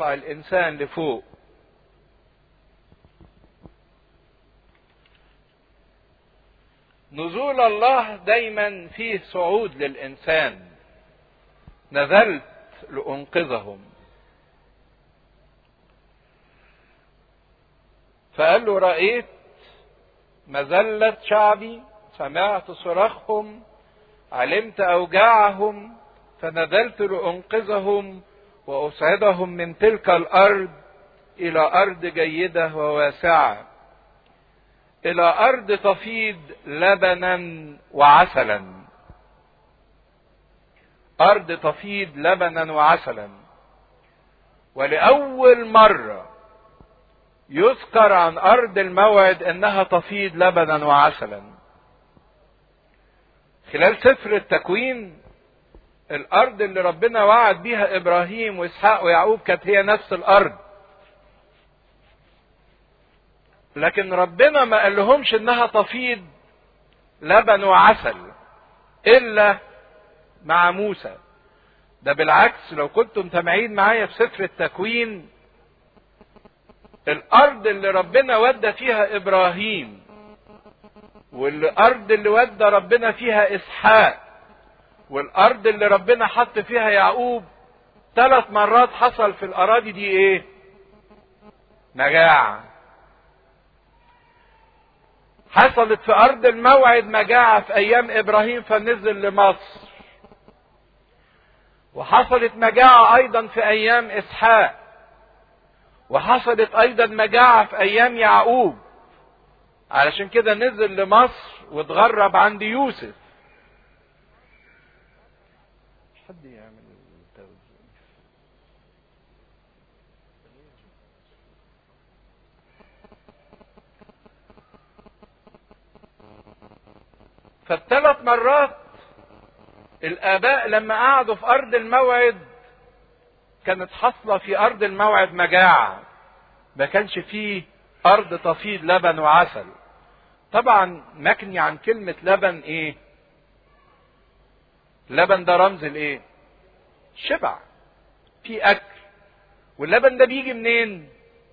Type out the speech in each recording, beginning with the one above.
يرفع الانسان لفوق نزول الله دايما فيه صعود للانسان نزلت لانقذهم فقال له رايت مذله شعبي سمعت صراخهم علمت اوجاعهم فنزلت لانقذهم واسعدهم من تلك الارض الى ارض جيده وواسعه الى ارض تفيض لبنا وعسلا ارض تفيض لبنا وعسلا ولاول مره يذكر عن ارض الموعد انها تفيض لبنا وعسلا خلال سفر التكوين الارض اللي ربنا وعد بيها ابراهيم واسحاق ويعقوب كانت هي نفس الارض لكن ربنا ما قال لهمش انها تفيض لبن وعسل الا مع موسى ده بالعكس لو كنتم متابعين معايا في سفر التكوين الارض اللي ربنا ودى فيها ابراهيم والارض اللي ودى ربنا فيها اسحاق والارض اللي ربنا حط فيها يعقوب ثلاث مرات حصل في الاراضي دي ايه مجاعه حصلت في ارض الموعد مجاعه في ايام ابراهيم فنزل لمصر وحصلت مجاعه ايضا في ايام اسحاق وحصلت ايضا مجاعه في ايام يعقوب علشان كده نزل لمصر واتغرب عند يوسف حد يعمل التوزيع فالثلاث مرات الاباء لما قعدوا في ارض الموعد كانت حاصله في ارض الموعد مجاعه ما كانش فيه ارض تفيض لبن وعسل طبعا مكني عن كلمه لبن ايه اللبن ده رمز الايه شبع في اكل واللبن ده بيجي منين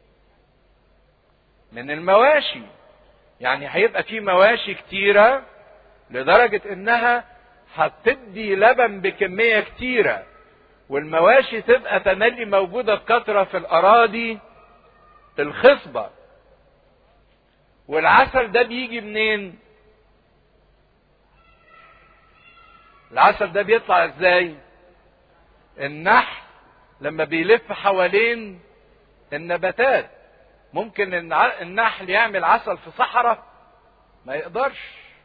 من المواشي يعني هيبقى في مواشي كتيره لدرجه انها هتدي لبن بكميه كتيره والمواشي تبقى تملي موجوده بكثره في الاراضي الخصبه والعسل ده بيجي منين العسل ده بيطلع ازاي النحل لما بيلف حوالين النباتات ممكن النحل يعمل عسل في صحراء ما يقدرش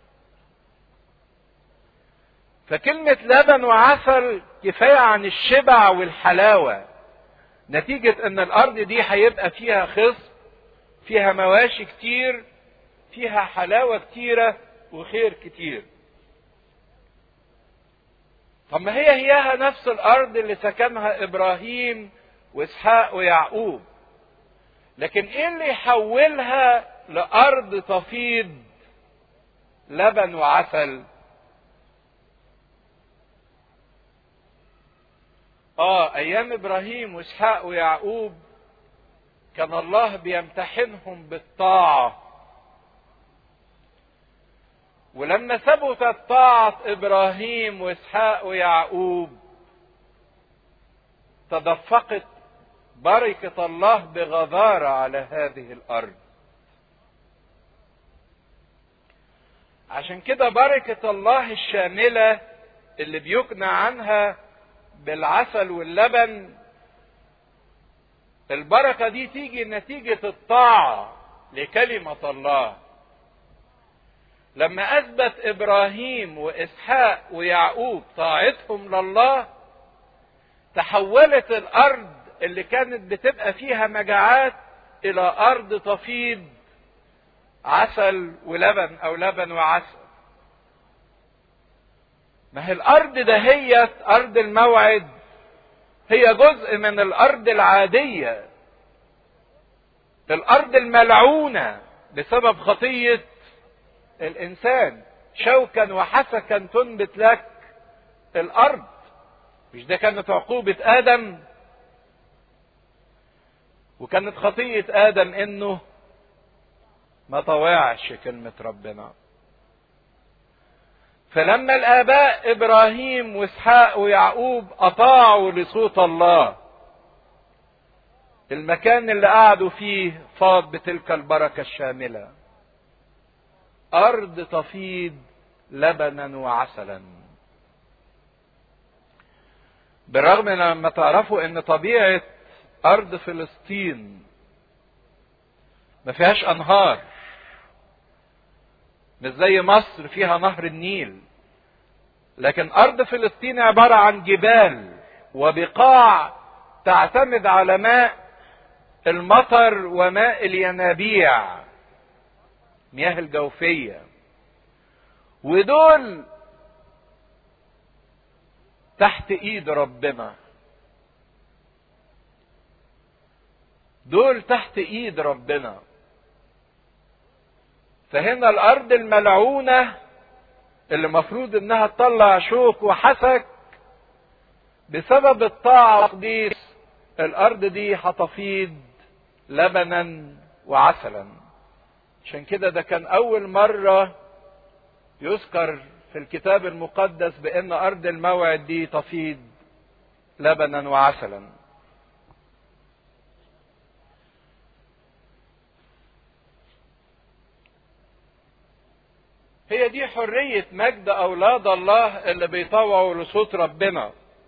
فكلمة لبن وعسل كفاية عن الشبع والحلاوة نتيجة ان الارض دي هيبقى فيها خصب فيها مواشي كتير فيها حلاوة كتيرة وخير كتير طب ما هي هياها نفس الارض اللي سكنها ابراهيم واسحاق ويعقوب لكن ايه اللي يحولها لارض تفيض لبن وعسل اه ايام ابراهيم واسحاق ويعقوب كان الله بيمتحنهم بالطاعه ولما ثبتت طاعه ابراهيم واسحاق ويعقوب تدفقت بركه الله بغزاره على هذه الارض عشان كده بركه الله الشامله اللي بيقنع عنها بالعسل واللبن البركة دي تيجي نتيجة الطاعة لكلمة الله لما أثبت إبراهيم وإسحاق ويعقوب طاعتهم لله تحولت الأرض اللي كانت بتبقى فيها مجاعات إلى أرض تفيض عسل ولبن أو لبن وعسل ما هي الارض دهيت ارض الموعد هي جزء من الارض العاديه الارض الملعونه بسبب خطيه الانسان شوكا وحسكا تنبت لك الارض مش ده كانت عقوبه ادم وكانت خطية آدم إنه ما طوعش كلمة ربنا فلما الآباء إبراهيم وإسحاق ويعقوب أطاعوا لصوت الله المكان اللي قعدوا فيه فاض بتلك البركة الشاملة أرض تفيض لبنا وعسلا بالرغم من لما تعرفوا ان طبيعة ارض فلسطين ما فيهاش انهار مش زي مصر فيها نهر النيل لكن ارض فلسطين عبارة عن جبال وبقاع تعتمد على ماء المطر وماء الينابيع مياه الجوفية ودول تحت ايد ربنا دول تحت ايد ربنا فهنا الارض الملعونة اللي مفروض انها تطلع شوك وحسك بسبب الطاعة والتقديس الارض دي هتفيض لبنا وعسلا عشان كده ده كان اول مرة يذكر في الكتاب المقدس بان ارض الموعد دي تفيض لبنا وعسلا هي دي حرية مجد أولاد الله اللي بيطوعوا لصوت ربنا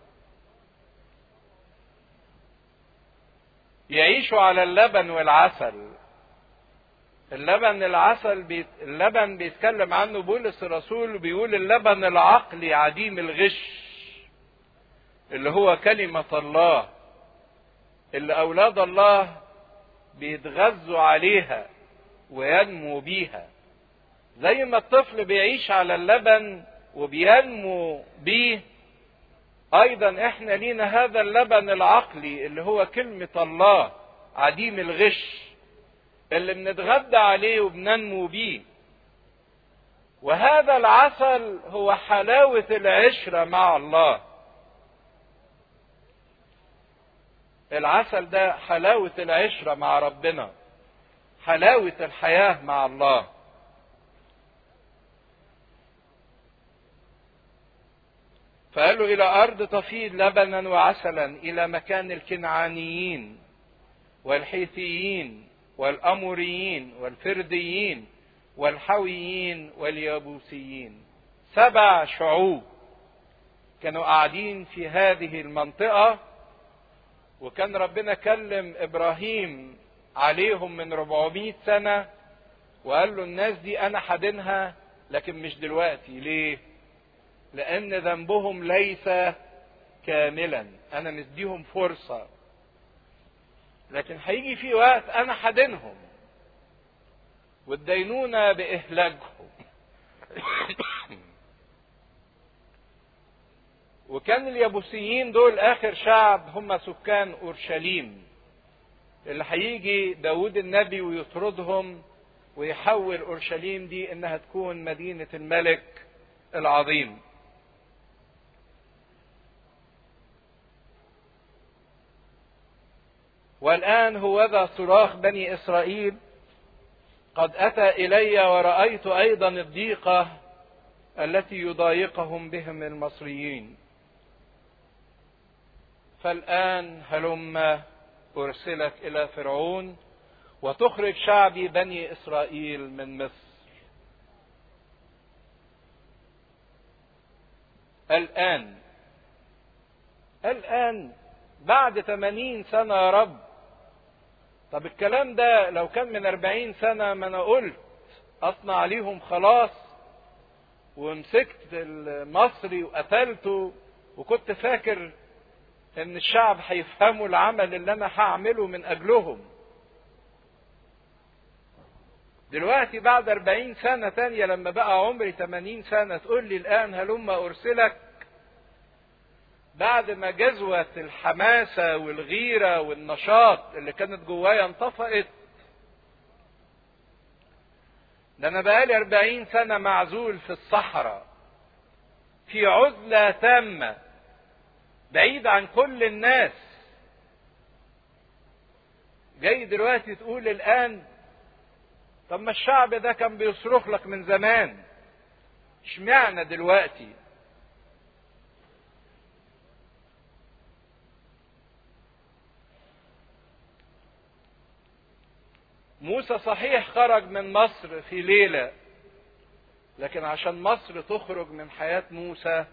يعيشوا على اللبن والعسل اللبن العسل بيت... اللبن بيتكلم عنه بولس الرسول بيقول اللبن العقلي عديم الغش اللي هو كلمة الله اللي أولاد الله بيتغذوا عليها وينمو بيها زي ما الطفل بيعيش على اللبن وبينمو بيه ايضا احنا لينا هذا اللبن العقلي اللي هو كلمة الله عديم الغش اللي بنتغذى عليه وبننمو بيه وهذا العسل هو حلاوة العشرة مع الله العسل ده حلاوة العشرة مع ربنا حلاوة الحياة مع الله فقال له إلى أرض تفيض لبنا وعسلا إلى مكان الكنعانيين والحيثيين والأموريين والفرديين والحويين واليابوسيين سبع شعوب كانوا قاعدين في هذه المنطقة وكان ربنا كلم إبراهيم عليهم من 400 سنة وقال له الناس دي أنا حدنها لكن مش دلوقتي ليه؟ لأن ذنبهم ليس كاملا أنا مديهم فرصة لكن هيجي في وقت أنا حدنهم والدينونة بإهلاكهم وكان اليابوسيين دول آخر شعب هم سكان أورشليم اللي هيجي داود النبي ويطردهم ويحول أورشليم دي إنها تكون مدينة الملك العظيم والآن هوذا صراخ بني إسرائيل قد أتى إلي ورأيت أيضا الضيقة التي يضايقهم بهم المصريين فالآن هلم أرسلك إلى فرعون وتخرج شعبي بني إسرائيل من مصر الآن الآن بعد 80 سنة يا رب طب الكلام ده لو كان من 40 سنة ما أنا قلت أصنع عليهم خلاص ومسكت المصري وقتلته وكنت فاكر ان الشعب هيفهموا العمل اللي انا هعمله من اجلهم دلوقتي بعد أربعين سنة تانية لما بقى عمري تمانين سنة تقول لي الآن هلم أرسلك بعد ما جزوة الحماسة والغيرة والنشاط اللي كانت جوايا انطفأت ده أنا بقالي أربعين سنة معزول في الصحراء في عزلة تامة بعيد عن كل الناس جاي دلوقتي تقول الآن طب ما الشعب ده كان بيصرخ لك من زمان اشمعنى دلوقتي موسى صحيح خرج من مصر في ليلة لكن عشان مصر تخرج من حياة موسى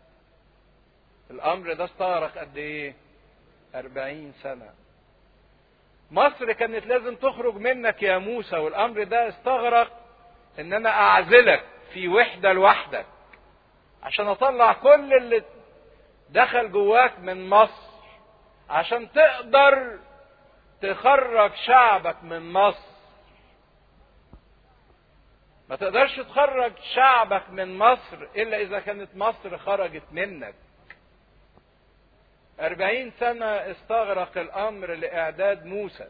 الأمر ده استغرق قد إيه؟ أربعين سنة مصر كانت لازم تخرج منك يا موسى والأمر ده استغرق إن أنا أعزلك في وحدة لوحدك عشان أطلع كل اللي دخل جواك من مصر عشان تقدر تخرج شعبك من مصر ما تقدرش تخرج شعبك من مصر إلا إذا كانت مصر خرجت منك أربعين سنة استغرق الأمر لإعداد موسى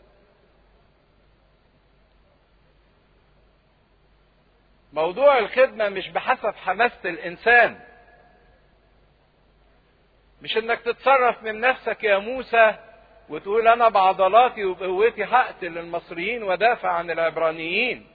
موضوع الخدمة مش بحسب حماسة الإنسان مش إنك تتصرف من نفسك يا موسى وتقول أنا بعضلاتي وبقوتي هقتل المصريين ودافع عن العبرانيين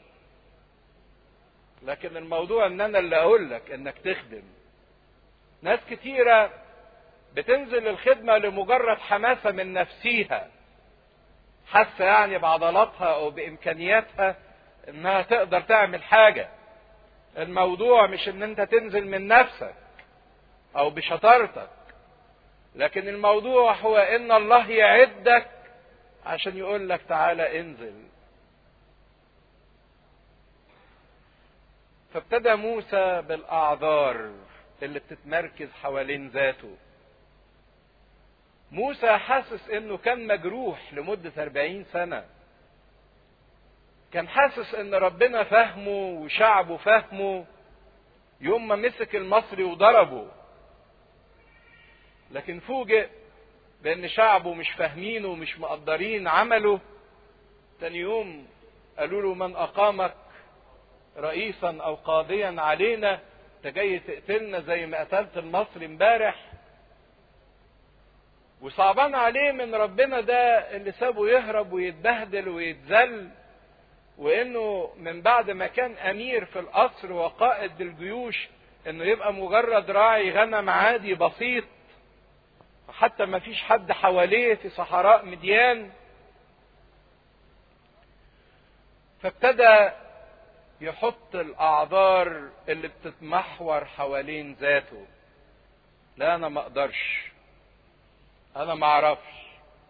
لكن الموضوع إن أنا اللي أقول لك إنك تخدم ناس كتيرة بتنزل الخدمة لمجرد حماسة من نفسيها حاسة يعني بعضلاتها أو بإمكانياتها إنها تقدر تعمل حاجة الموضوع مش إن أنت تنزل من نفسك أو بشطارتك لكن الموضوع هو إن الله يعدك عشان يقول لك تعالى انزل فابتدى موسى بالأعذار اللي بتتمركز حوالين ذاته موسى حاسس انه كان مجروح لمدة أربعين سنة كان حاسس ان ربنا فهمه وشعبه فهمه يوم ما مسك المصري وضربه لكن فوجئ بان شعبه مش فاهمينه ومش مقدرين عمله تاني يوم قالوا له من اقامك رئيسا او قاضيا علينا انت جاي تقتلنا زي ما قتلت المصري امبارح وصعبان عليه من ربنا ده اللي سابه يهرب ويتبهدل ويتذل وانه من بعد ما كان امير في القصر وقائد الجيوش انه يبقى مجرد راعي غنم عادي بسيط حتى ما فيش حد حواليه في صحراء مديان فابتدى يحط الاعذار اللي بتتمحور حوالين ذاته لا انا ما اقدرش انا ما اعرفش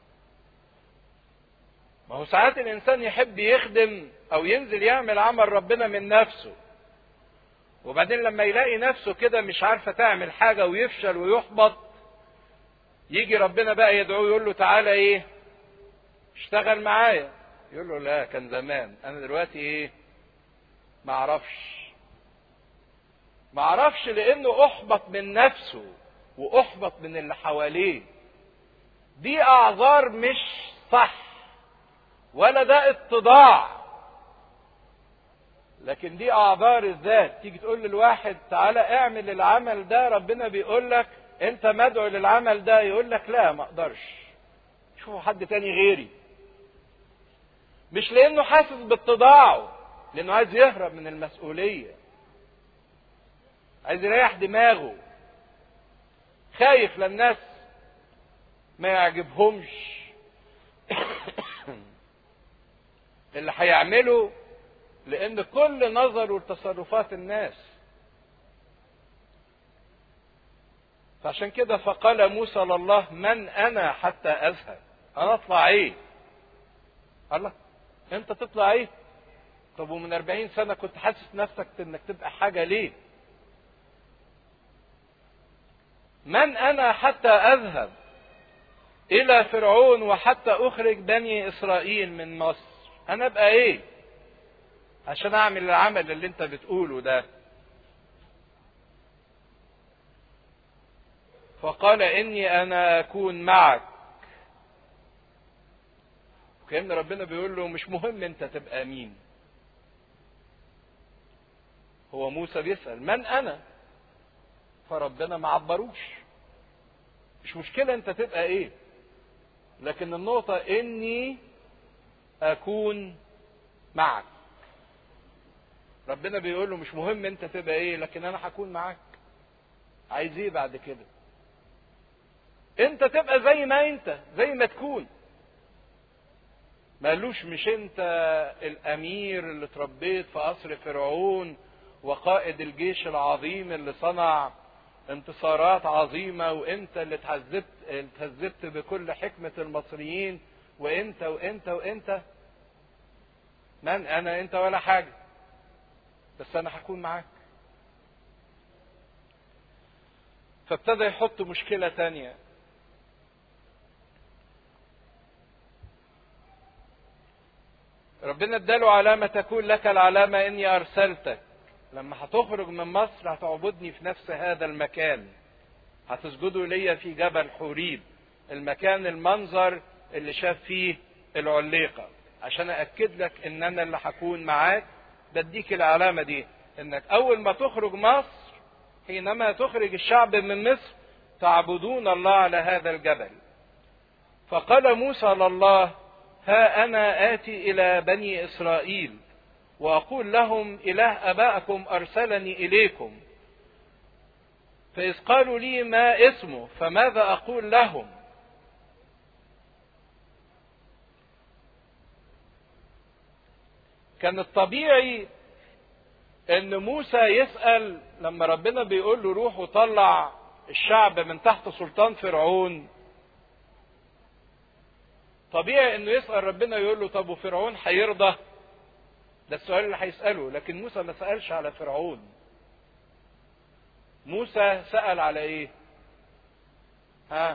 ما هو ساعات الانسان يحب يخدم او ينزل يعمل عمل ربنا من نفسه وبعدين لما يلاقي نفسه كده مش عارفه تعمل حاجه ويفشل ويحبط يجي ربنا بقى يدعوه يقول له تعالى ايه اشتغل معايا يقول له لا كان زمان انا دلوقتي ايه ما اعرفش ما اعرفش لانه احبط من نفسه واحبط من اللي حواليه دي اعذار مش صح ولا ده اتضاع لكن دي اعذار الذات تيجي تقول للواحد تعالى اعمل العمل ده ربنا بيقول لك انت مدعو للعمل ده يقول لك لا ما اقدرش شوفوا حد تاني غيري مش لانه حاسس باتضاعه لانه عايز يهرب من المسؤوليه عايز يريح دماغه خايف للناس ما يعجبهمش اللي هيعمله لان كل نظره لتصرفات الناس فعشان كده فقال موسى لله من انا حتى اذهب انا اطلع ايه الله انت تطلع ايه طب ومن أربعين سنة كنت حاسس نفسك انك تبقى حاجة ليه من انا حتى اذهب الى فرعون وحتى اخرج بني اسرائيل من مصر انا ابقى ايه عشان اعمل العمل اللي انت بتقوله ده فقال اني انا اكون معك وكان ربنا بيقول له مش مهم انت تبقى مين هو موسى بيسأل من انا فربنا ما عبروش مش مشكلة انت تبقى ايه لكن النقطة اني اكون معك ربنا بيقول له مش مهم انت تبقى ايه لكن انا هكون معاك عايز ايه بعد كده انت تبقى زي ما انت زي ما تكون ما قالوش مش انت الامير اللي اتربيت في قصر فرعون وقائد الجيش العظيم اللي صنع انتصارات عظيمه وانت اللي اتهذبت اتهذبت بكل حكمه المصريين وانت وانت وانت من انا انت ولا حاجه بس انا هكون معاك فابتدى يحط مشكله تانيه ربنا اداله علامة تكون لك العلامة اني ارسلتك لما هتخرج من مصر هتعبدني في نفس هذا المكان هتسجدوا ليا في جبل حوريب المكان المنظر اللي شاف فيه العليقة عشان أأكد لك إن أنا اللي هكون معاك بديك العلامة دي إنك أول ما تخرج مصر حينما تخرج الشعب من مصر تعبدون الله على هذا الجبل فقال موسى لله ها أنا آتي إلى بني إسرائيل وأقول لهم إله أبائكم أرسلني إليكم فإذ قالوا لي ما اسمه فماذا أقول لهم كان الطبيعي ان موسى يسأل لما ربنا بيقول له روح وطلع الشعب من تحت سلطان فرعون طبيعي انه يسأل ربنا يقول له طب وفرعون هيرضى ده السؤال اللي هيسأله لكن موسى ما سألش على فرعون موسى سأل على ايه ها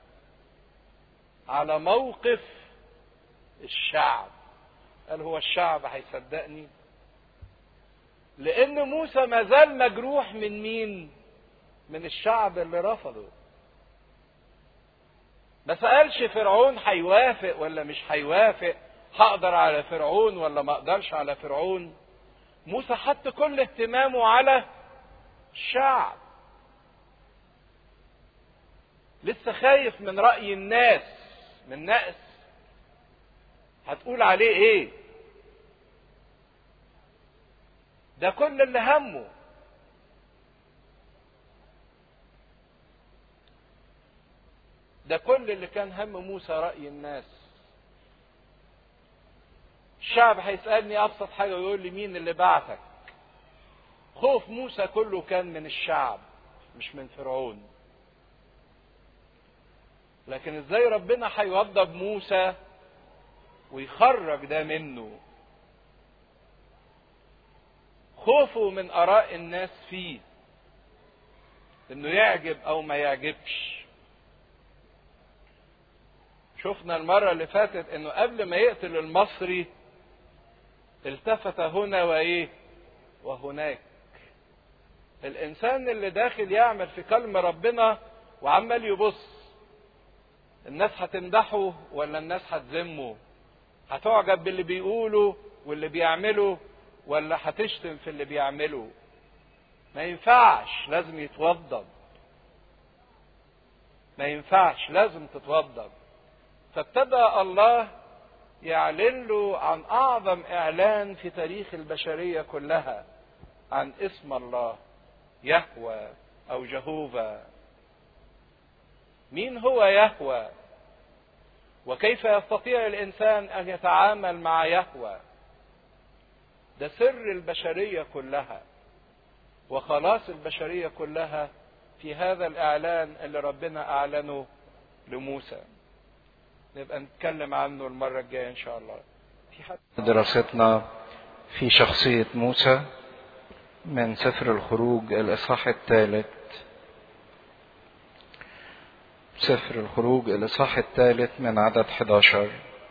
على موقف الشعب قال هو الشعب هيصدقني لان موسى ما زال مجروح من مين من الشعب اللي رفضه ما سألش فرعون هيوافق ولا مش هيوافق هقدر على فرعون ولا ما اقدرش على فرعون موسى حط كل اهتمامه على الشعب لسه خايف من رأي الناس من نقص هتقول عليه ايه ده كل اللي همه ده كل اللي كان هم موسى رأي الناس الشعب هيسألني أبسط حاجة ويقول لي مين اللي بعتك خوف موسى كله كان من الشعب مش من فرعون لكن ازاي ربنا هيوضب موسى ويخرج ده منه خوفه من اراء الناس فيه انه يعجب او ما يعجبش شفنا المرة اللي فاتت انه قبل ما يقتل المصري التفت هنا وايه وهناك الانسان اللي داخل يعمل في كلم ربنا وعمال يبص الناس هتمدحه ولا الناس هتذمه هتعجب باللي بيقوله واللي بيعمله ولا هتشتم في اللي بيعمله ما ينفعش لازم يتوضب ما ينفعش لازم تتوضب فابتدى الله يعلن له عن اعظم اعلان في تاريخ البشريه كلها عن اسم الله يهوى او جهوفا مين هو يهوى وكيف يستطيع الانسان ان يتعامل مع يهوى ده سر البشريه كلها وخلاص البشريه كلها في هذا الاعلان اللي ربنا اعلنه لموسى نبقى نتكلم عنه المره الجايه ان شاء الله في حد دراستنا في شخصيه موسى من سفر الخروج الاصحاح الثالث سفر الخروج الاصحاح الثالث من عدد 11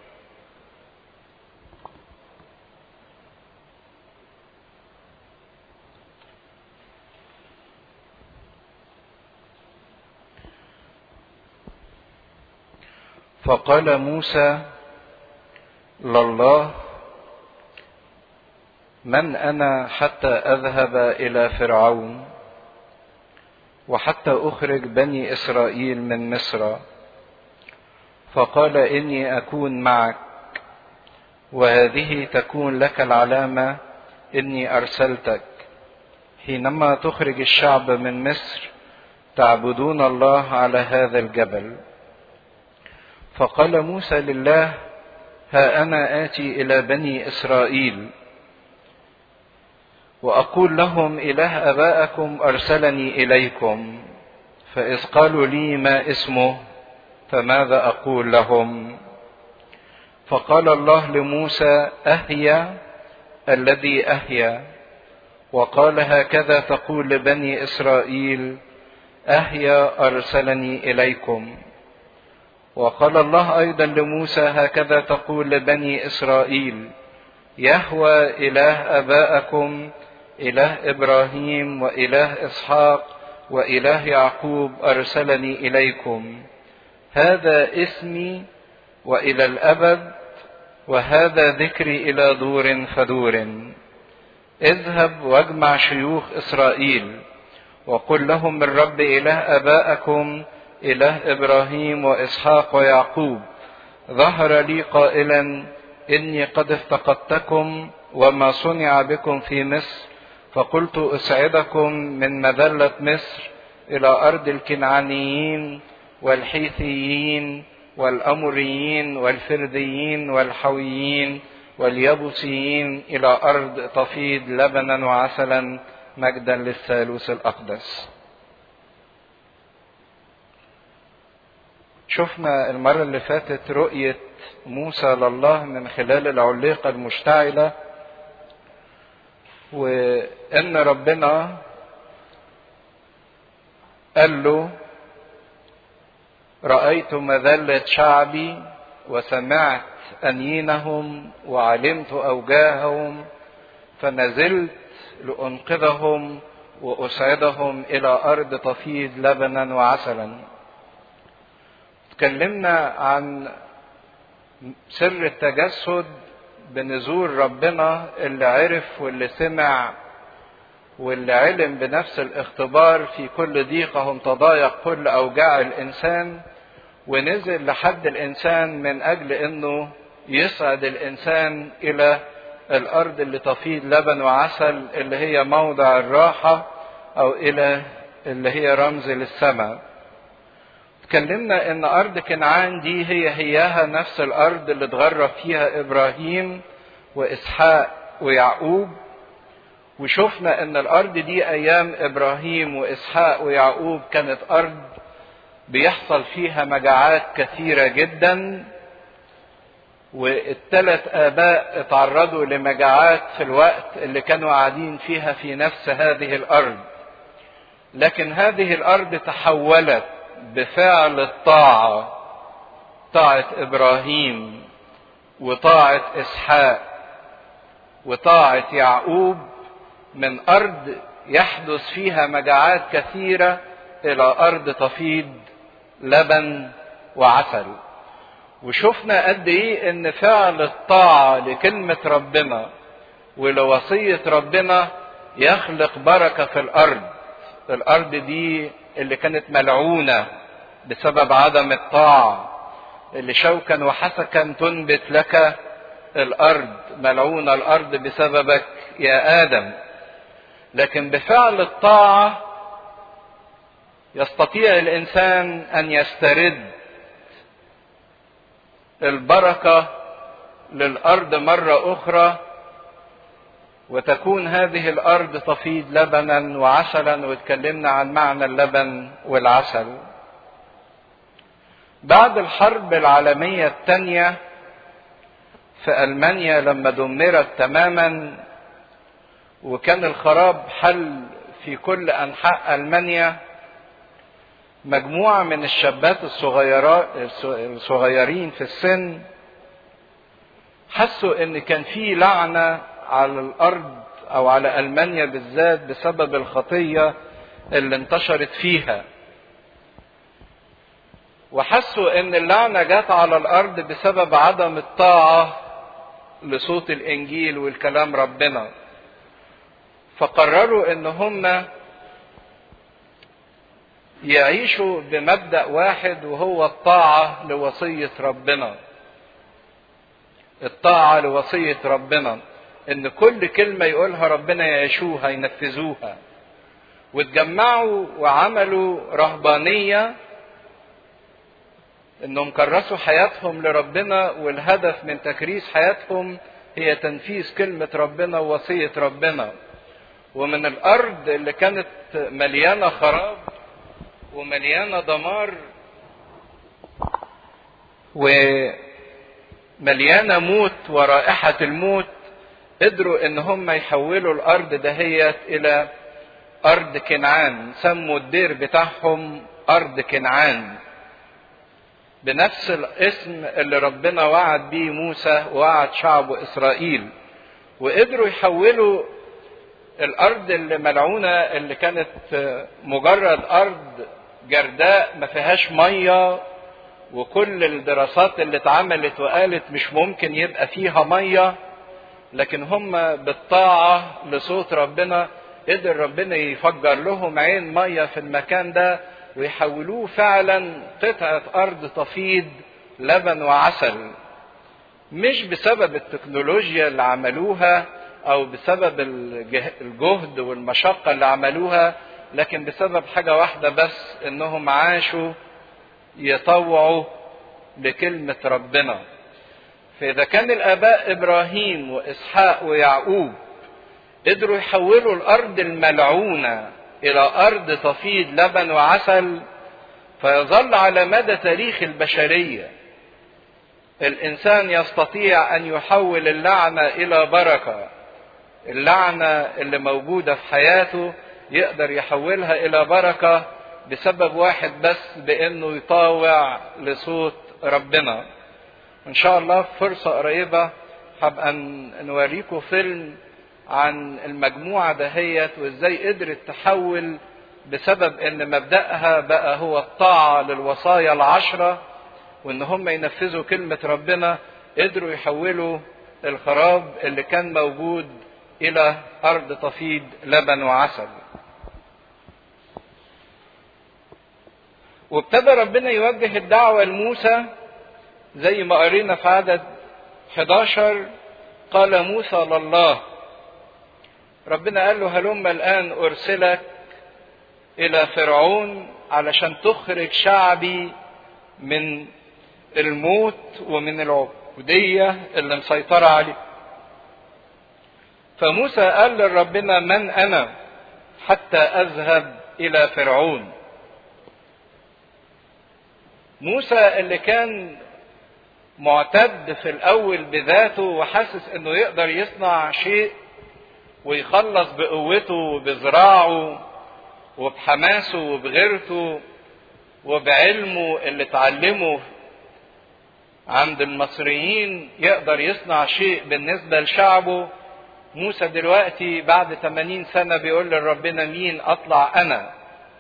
فقال موسى لله من انا حتى اذهب الى فرعون وحتى اخرج بني اسرائيل من مصر فقال اني اكون معك وهذه تكون لك العلامة إني أرسلتك حينما تخرج الشعب من مصر تعبدون الله على هذا الجبل فقال موسى لله ها انا اتي الى بني اسرائيل واقول لهم اله ابائكم ارسلني اليكم فاذ قالوا لي ما اسمه فماذا اقول لهم فقال الله لموسى اهيا الذي اهيا وقال هكذا تقول لبني اسرائيل اهيا ارسلني اليكم وقال الله ايضا لموسى هكذا تقول لبني اسرائيل يهوى اله ابائكم اله ابراهيم واله اسحاق واله يعقوب ارسلني اليكم هذا اسمي والى الابد وهذا ذكري الى دور فدور اذهب واجمع شيوخ اسرائيل وقل لهم من رب اله ابائكم إله إبراهيم وإسحاق ويعقوب ظهر لي قائلا إني قد افتقدتكم وما صنع بكم في مصر فقلت أسعدكم من مذلة مصر إلى أرض الكنعانيين والحيثيين والأمريين والفرديين والحويين واليبوسيين إلى أرض تفيض لبنا وعسلا مجدا للثالوث الأقدس شفنا المرة اللي فاتت رؤية موسى لله من خلال العليقة المشتعلة وإن ربنا قال له رأيت مذلة شعبي وسمعت أنينهم وعلمت أوجاههم فنزلت لأنقذهم وأسعدهم إلى أرض تفيض لبنا وعسلا اتكلمنا عن سر التجسد بنزول ربنا اللي عرف واللي سمع واللي علم بنفس الاختبار في كل ضيقهم تضايق كل اوجاع الانسان ونزل لحد الانسان من اجل انه يسعد الانسان الى الارض اللي تفيض لبن وعسل اللي هي موضع الراحه او الى اللي هي رمز للسماء اتكلمنا ان ارض كنعان دي هي هياها نفس الارض اللي اتغرب فيها ابراهيم واسحاق ويعقوب وشفنا ان الارض دي ايام ابراهيم واسحاق ويعقوب كانت ارض بيحصل فيها مجاعات كثيرة جدا والثلاث اباء اتعرضوا لمجاعات في الوقت اللي كانوا قاعدين فيها في نفس هذه الارض لكن هذه الارض تحولت بفعل الطاعة طاعة ابراهيم وطاعة اسحاق وطاعة يعقوب من ارض يحدث فيها مجاعات كثيرة الى ارض تفيض لبن وعسل وشفنا قد ايه ان فعل الطاعة لكلمة ربنا ولوصية ربنا يخلق بركة في الارض الارض دي اللي كانت ملعونة بسبب عدم الطاعة اللي شوكا وحسكا تنبت لك الارض ملعونة الارض بسببك يا ادم لكن بفعل الطاعة يستطيع الانسان ان يسترد البركة للارض مرة اخرى وتكون هذه الارض تفيض لبنا وعسلا واتكلمنا عن معنى اللبن والعسل بعد الحرب العالمية الثانية في المانيا لما دمرت تماما وكان الخراب حل في كل انحاء المانيا مجموعة من الشابات الصغيرات الصغيرين في السن حسوا ان كان في لعنة على الارض او على المانيا بالذات بسبب الخطية اللي انتشرت فيها وحسوا ان اللعنة جت على الارض بسبب عدم الطاعة لصوت الانجيل والكلام ربنا فقرروا ان هم يعيشوا بمبدا واحد وهو الطاعه لوصيه ربنا الطاعة لوصية ربنا ان كل كلمة يقولها ربنا يعيشوها ينفذوها واتجمعوا وعملوا رهبانية انهم كرسوا حياتهم لربنا والهدف من تكريس حياتهم هي تنفيذ كلمة ربنا ووصية ربنا ومن الارض اللي كانت مليانة خراب ومليانة دمار ومليانة موت ورائحة الموت قدروا ان هم يحولوا الارض دهيت الى ارض كنعان سموا الدير بتاعهم ارض كنعان بنفس الاسم اللي ربنا وعد بيه موسى ووعد شعبه اسرائيل وقدروا يحولوا الارض اللي ملعونه اللي كانت مجرد ارض جرداء ما فيهاش ميه وكل الدراسات اللي اتعملت وقالت مش ممكن يبقى فيها ميه لكن هم بالطاعه لصوت ربنا قدر ربنا يفجر لهم عين ميه في المكان ده ويحولوه فعلا قطعه ارض تفيض لبن وعسل مش بسبب التكنولوجيا اللي عملوها او بسبب الجهد والمشقه اللي عملوها لكن بسبب حاجه واحده بس انهم عاشوا يطوعوا لكلمه ربنا فاذا كان الاباء ابراهيم واسحاق ويعقوب قدروا يحولوا الارض الملعونه الى ارض تفيض لبن وعسل فيظل على مدى تاريخ البشريه الانسان يستطيع ان يحول اللعنه الى بركه اللعنه اللي موجوده في حياته يقدر يحولها الى بركه بسبب واحد بس بانه يطاوع لصوت ربنا ان شاء الله في فرصه قريبه هبقى نوريكم فيلم عن المجموعه دهيت وازاي قدرت تحول بسبب ان مبداها بقى هو الطاعه للوصايا العشره وان هم ينفذوا كلمه ربنا قدروا يحولوا الخراب اللي كان موجود الى ارض تفيض لبن وعسل وابتدى ربنا يوجه الدعوة لموسى زي ما قرينا في عدد 11 قال موسى لله ربنا قال له هلم الآن أرسلك إلى فرعون علشان تخرج شعبي من الموت ومن العبودية اللي مسيطرة عليه فموسى قال لربنا من أنا حتى أذهب إلى فرعون موسى اللي كان معتد في الاول بذاته وحاسس انه يقدر يصنع شيء ويخلص بقوته وبذراعه وبحماسه وبغيرته وبعلمه اللي اتعلمه عند المصريين يقدر يصنع شيء بالنسبة لشعبه موسى دلوقتي بعد 80 سنة بيقول لربنا مين أطلع أنا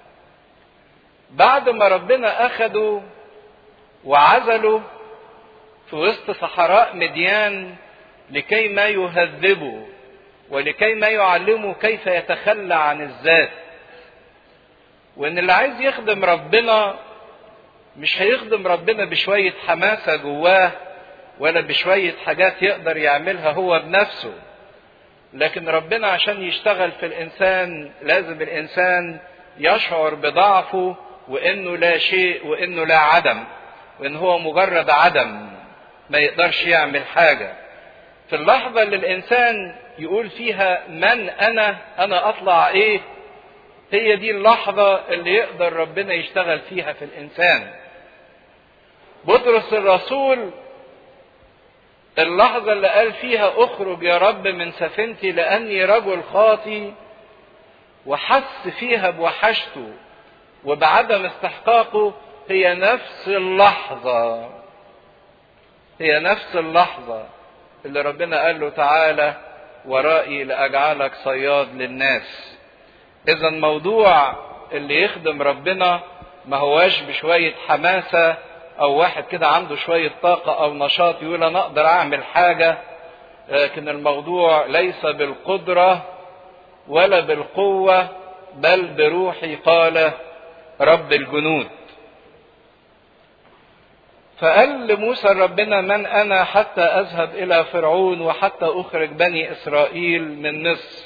بعد ما ربنا أخده وعزله في وسط صحراء مديان لكي ما يهذبه ولكي ما يعلمه كيف يتخلى عن الذات وان اللي عايز يخدم ربنا مش هيخدم ربنا بشوية حماسة جواه ولا بشوية حاجات يقدر يعملها هو بنفسه لكن ربنا عشان يشتغل في الانسان لازم الانسان يشعر بضعفه وانه لا شيء وانه لا عدم وان هو مجرد عدم ما يقدرش يعمل حاجه في اللحظه اللي الانسان يقول فيها من انا انا اطلع ايه هي دي اللحظه اللي يقدر ربنا يشتغل فيها في الانسان بطرس الرسول اللحظة اللي قال فيها اخرج يا رب من سفينتي لأني رجل خاطي وحس فيها بوحشته وبعدم استحقاقه هي نفس اللحظة هي نفس اللحظة اللي ربنا قال له تعالى ورائي لأجعلك صياد للناس إذا موضوع اللي يخدم ربنا ما هواش بشوية حماسة أو واحد كده عنده شوية طاقة أو نشاط يقول أنا أقدر أعمل حاجة لكن الموضوع ليس بالقدرة ولا بالقوة بل بروحي قال رب الجنود فقال لموسى ربنا من انا حتى اذهب الى فرعون وحتى اخرج بني اسرائيل من مصر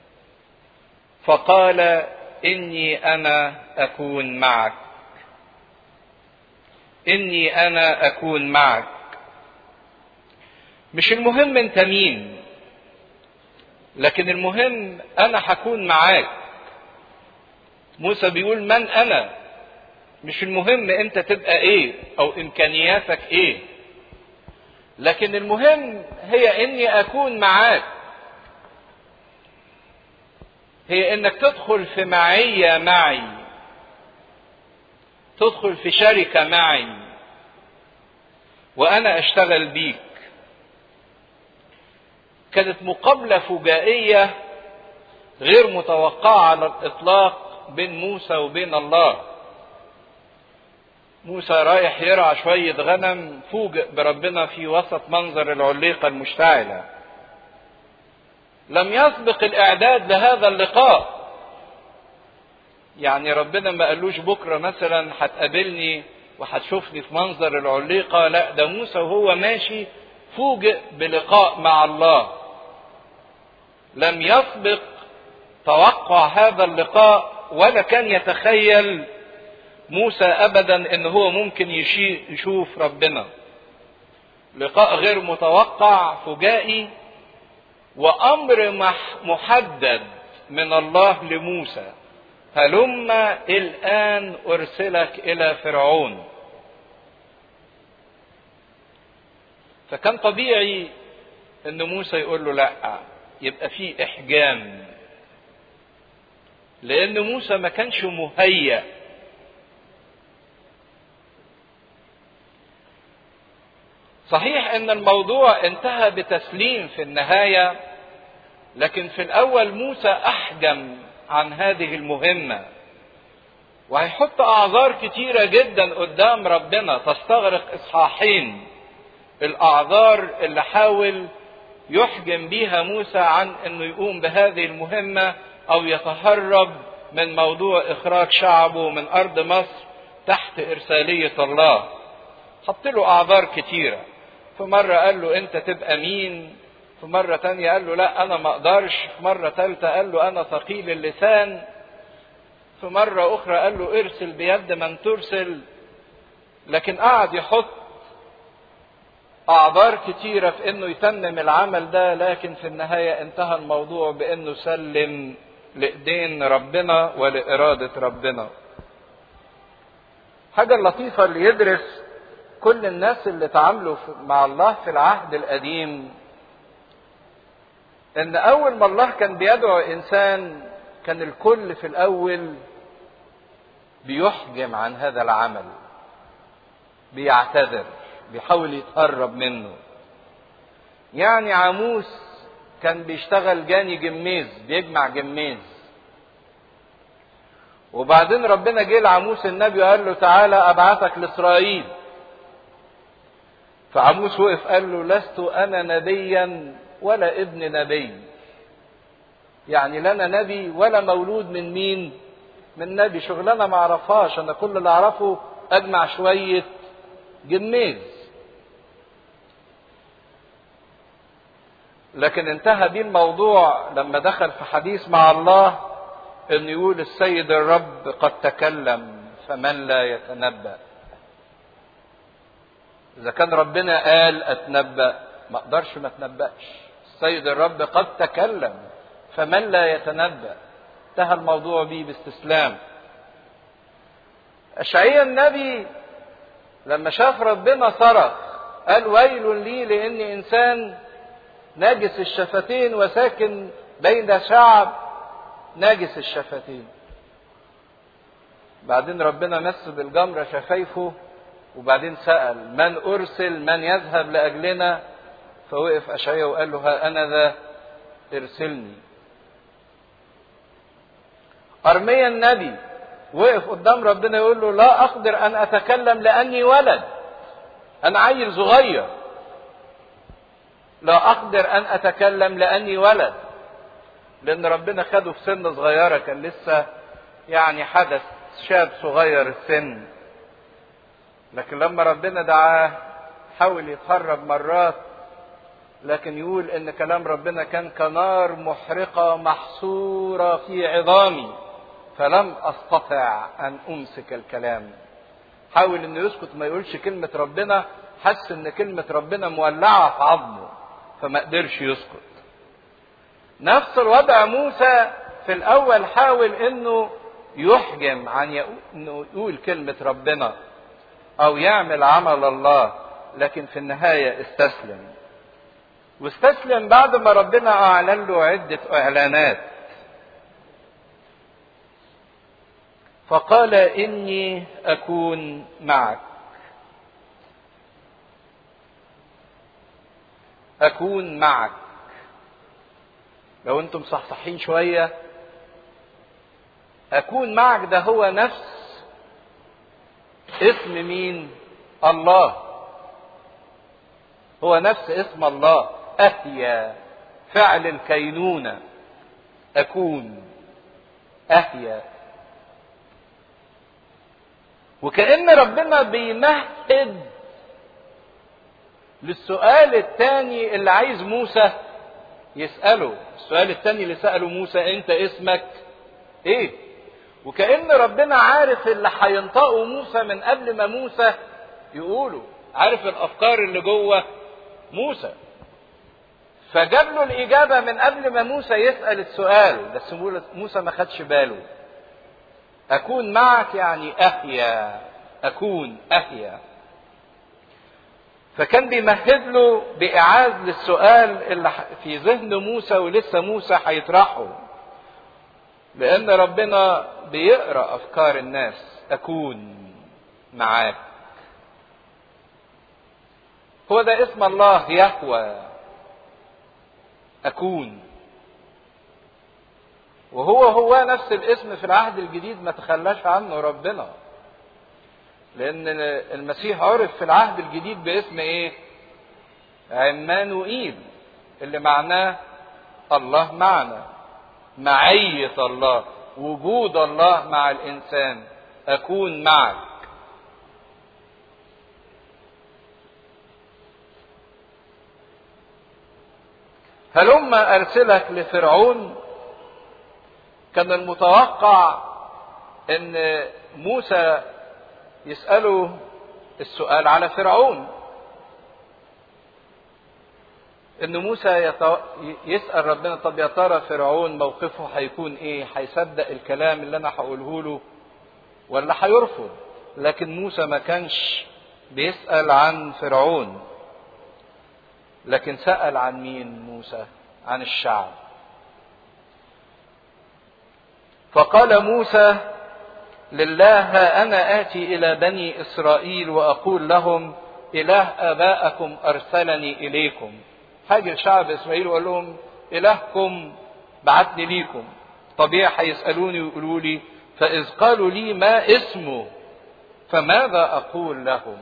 فقال اني انا اكون معك اني انا اكون معك مش المهم انت مين لكن المهم انا هكون معاك موسى بيقول من انا مش المهم انت تبقى ايه او امكانياتك ايه لكن المهم هي اني اكون معاك هي انك تدخل في معية معي تدخل في شركة معي وانا اشتغل بيك كانت مقابلة فجائية غير متوقعة على الاطلاق بين موسى وبين الله موسى رايح يرعى شوية غنم فوجئ بربنا في وسط منظر العليقة المشتعلة لم يسبق الإعداد لهذا اللقاء يعني ربنا ما قالوش بكرة مثلا هتقابلني وهتشوفني في منظر العليقة لا ده موسى وهو ماشي فوجئ بلقاء مع الله لم يسبق توقع هذا اللقاء ولا كان يتخيل موسى ابدا ان هو ممكن يشوف ربنا لقاء غير متوقع فجائي وامر محدد من الله لموسى هلم الان ارسلك الى فرعون فكان طبيعي ان موسى يقول له لا يبقى في احجام لان موسى ما كانش مهيأ صحيح ان الموضوع انتهى بتسليم في النهايه لكن في الاول موسى احجم عن هذه المهمه وهيحط اعذار كتيره جدا قدام ربنا تستغرق اصحاحين الاعذار اللي حاول يحجم بيها موسى عن انه يقوم بهذه المهمه او يتهرب من موضوع اخراج شعبه من ارض مصر تحت ارساليه الله حط له اعذار كتيره في مرة قال له أنت تبقى مين في مرة تانية قال له لا أنا ما أقدرش في مرة تالتة قال له أنا ثقيل اللسان في مرة أخرى قال له ارسل بيد من ترسل لكن قعد يحط أعذار كتيرة في إنه يتمم العمل ده لكن في النهاية انتهى الموضوع بإنه سلم لإيدين ربنا ولإرادة ربنا. حاجة لطيفة اللي يدرس كل الناس اللي تعاملوا مع الله في العهد القديم ان اول ما الله كان بيدعو انسان كان الكل في الاول بيحجم عن هذا العمل بيعتذر بيحاول يتقرب منه يعني عاموس كان بيشتغل جاني جميز بيجمع جميز وبعدين ربنا جه لعاموس النبي وقال له تعالى ابعثك لاسرائيل فعموس وقف قال له لست انا نبيا ولا ابن نبي يعني لا انا نبي ولا مولود من مين من نبي شغلانه ما اعرفهاش انا كل اللي اعرفه اجمع شويه جميز لكن انتهى بيه الموضوع لما دخل في حديث مع الله ان يقول السيد الرب قد تكلم فمن لا يتنبأ إذا كان ربنا قال أتنبأ ما أقدرش ما أتنبأش السيد الرب قد تكلم فمن لا يتنبأ انتهى الموضوع بيه باستسلام أشعيا النبي لما شاف ربنا صرخ قال ويل لي لأني إنسان ناجس الشفتين وساكن بين شعب ناجس الشفتين بعدين ربنا مس بالجمرة شفايفه وبعدين سأل من أرسل من يذهب لأجلنا فوقف أشعيا وقال له ها أنا ذا ارسلني أرميا النبي وقف قدام ربنا يقول له لا أقدر أن أتكلم لأني ولد أنا عيل صغير لا أقدر أن أتكلم لأني ولد لأن ربنا خده في سن صغيرة كان لسه يعني حدث شاب صغير السن لكن لما ربنا دعاه حاول يتهرب مرات لكن يقول ان كلام ربنا كان كنار محرقة محصورة في عظامي فلم استطع ان امسك الكلام حاول انه يسكت ما يقولش كلمة ربنا حس ان كلمة ربنا مولعة في عظمه فما قدرش يسكت نفس الوضع موسى في الاول حاول انه يحجم عن انه يقول كلمة ربنا او يعمل عمل الله لكن في النهاية استسلم واستسلم بعد ما ربنا اعلن له عدة اعلانات فقال اني اكون معك اكون معك لو انتم صحصحين شويه اكون معك ده هو نفس اسم مين الله هو نفس اسم الله اهيا فعل الكينونه اكون اهيا وكأن ربنا بيمهد للسؤال الثاني اللي عايز موسى يسأله السؤال الثاني اللي سأله موسى انت اسمك ايه وكأن ربنا عارف اللي هينطقه موسى من قبل ما موسى يقوله عارف الافكار اللي جوه موسى فجاب له الاجابه من قبل ما موسى يسال السؤال بس موسى ما خدش باله اكون معك يعني احيا اكون احيا فكان بيمهد له باعاز للسؤال اللي في ذهن موسى ولسه موسى هيطرحه لان ربنا بيقرا افكار الناس اكون معاك هو ده اسم الله يهوى اكون وهو هو نفس الاسم في العهد الجديد ما تخلاش عنه ربنا لان المسيح عرف في العهد الجديد باسم ايه عمانوئيل اللي معناه الله معنا معية الله وجود الله مع الانسان اكون معك هلما ارسلك لفرعون كان المتوقع ان موسى يساله السؤال على فرعون ان موسى يتو... يسال ربنا طب يا ترى فرعون موقفه هيكون ايه هيصدق الكلام اللي انا هقوله له ولا هيرفض لكن موسى ما كانش بيسال عن فرعون لكن سال عن مين موسى عن الشعب فقال موسى لله ها انا اتي الى بني اسرائيل واقول لهم اله ابائكم ارسلني اليكم هاجي لشعب اسرائيل واقول لهم الهكم بعتني ليكم طبيعي هيسالوني ويقولوا لي فاذ قالوا لي ما اسمه فماذا اقول لهم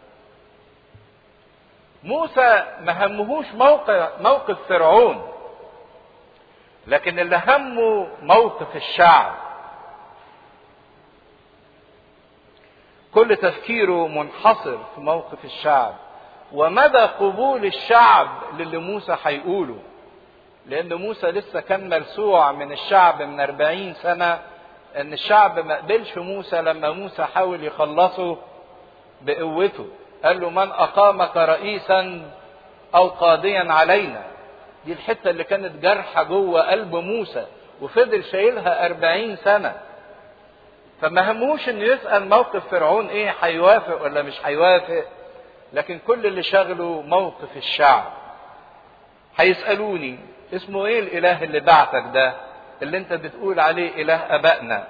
موسى ما همهوش موقف موقف فرعون لكن اللي همه موقف الشعب كل تفكيره منحصر في موقف الشعب ومدى قبول الشعب للي موسى هيقوله لأن موسى لسه كان مرسوع من الشعب من أربعين سنة إن الشعب ما قبلش موسى لما موسى حاول يخلصه بقوته قال له من أقامك رئيسا أو قاضيا علينا دي الحتة اللي كانت جرحة جوه قلب موسى وفضل شايلها أربعين سنة فما هموش انه يسأل موقف فرعون ايه هيوافق ولا مش هيوافق لكن كل اللي شغله موقف الشعب هيسألوني اسمه ايه الاله اللي بعتك ده اللي انت بتقول عليه اله ابائنا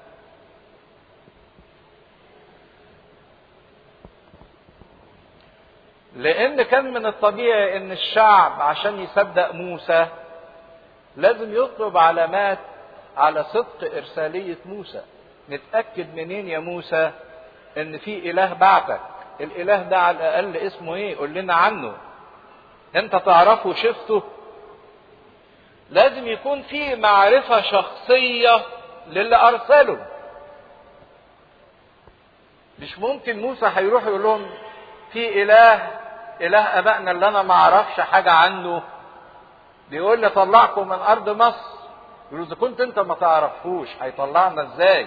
لان كان من الطبيعي ان الشعب عشان يصدق موسى لازم يطلب علامات على صدق ارساليه موسى نتاكد منين يا موسى ان في اله بعتك الاله ده على الاقل اسمه ايه قول لنا عنه انت تعرفه شفته لازم يكون في معرفه شخصيه للي ارسله مش ممكن موسى هيروح يقول لهم في اله اله ابائنا اللي انا ما اعرفش حاجه عنه بيقول لي طلعكم من ارض مصر يقولوا اذا كنت انت ما تعرفهوش هيطلعنا ازاي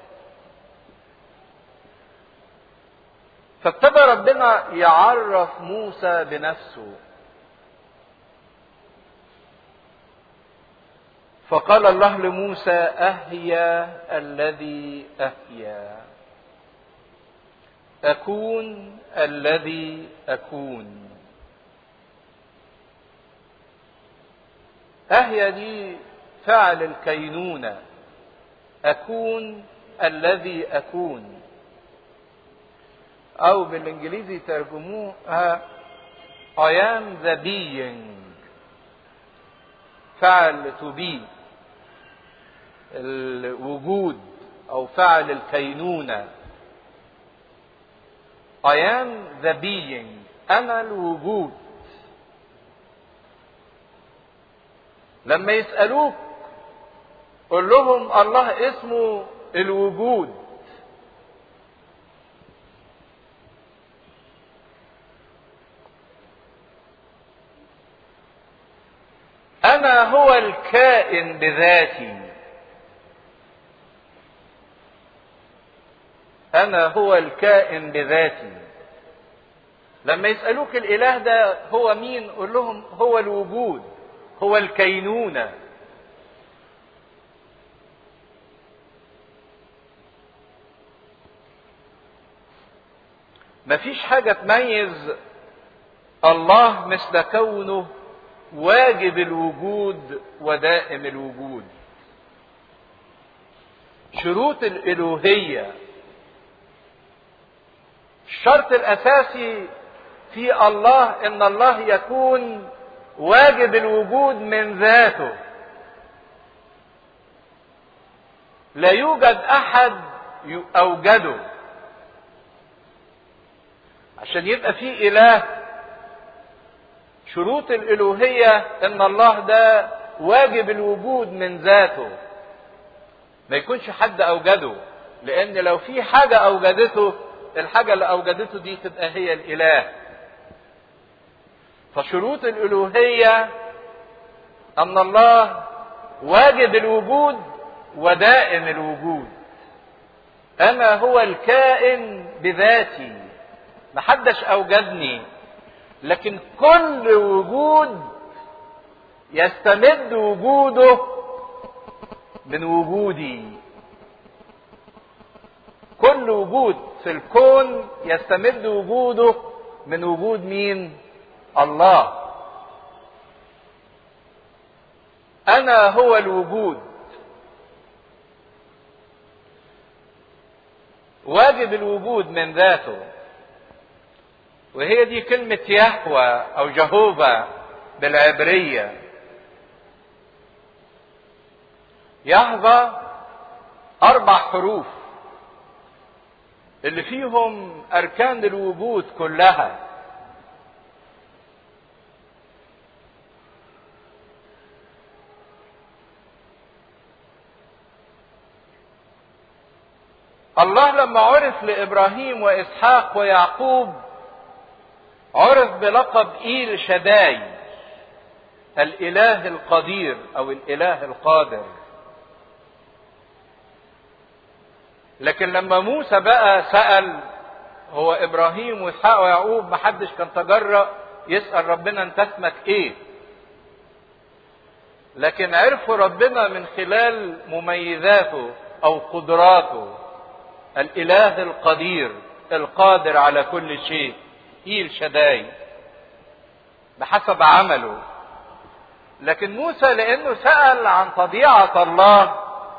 فابتدى ربنا يعرف موسى بنفسه فقال الله لموسى اهيا الذي اهيا اكون الذي اكون اهيا دي فعل الكينونه اكون الذي اكون او بالانجليزي ترجموها I am the being فعل to be الوجود او فعل الكينونه I am the being انا الوجود لما يسالوك قل لهم الله اسمه الوجود انا هو الكائن بذاتي انا هو الكائن بذاتي لما يسالوك الاله ده هو مين قول لهم هو الوجود هو الكينونه مفيش حاجه تميز الله مثل كونه واجب الوجود ودائم الوجود شروط الالوهيه الشرط الاساسي في الله ان الله يكون واجب الوجود من ذاته لا يوجد احد اوجده عشان يبقى في اله شروط الالوهيه ان الله ده واجب الوجود من ذاته ما يكونش حد اوجده لان لو في حاجه اوجدته الحاجه اللي اوجدته دي تبقى هي الاله فشروط الالوهيه ان الله واجب الوجود ودائم الوجود انا هو الكائن بذاتي محدش اوجدني لكن كل وجود يستمد وجوده من وجودي كل وجود في الكون يستمد وجوده من وجود مين الله انا هو الوجود واجب الوجود من ذاته وهي دي كلمة يهوى أو جهوبا بالعبرية يهوى أربع حروف اللي فيهم أركان الوجود كلها الله لما عرف لإبراهيم وإسحاق ويعقوب عرف بلقب إيل شداي الإله القدير أو الإله القادر لكن لما موسى بقى سأل هو إبراهيم وإسحاق ويعقوب محدش كان تجرأ يسأل ربنا أنت اسمك إيه لكن عرفوا ربنا من خلال مميزاته أو قدراته الإله القدير القادر على كل شيء إيل شداي بحسب عمله لكن موسى لأنه سأل عن طبيعة الله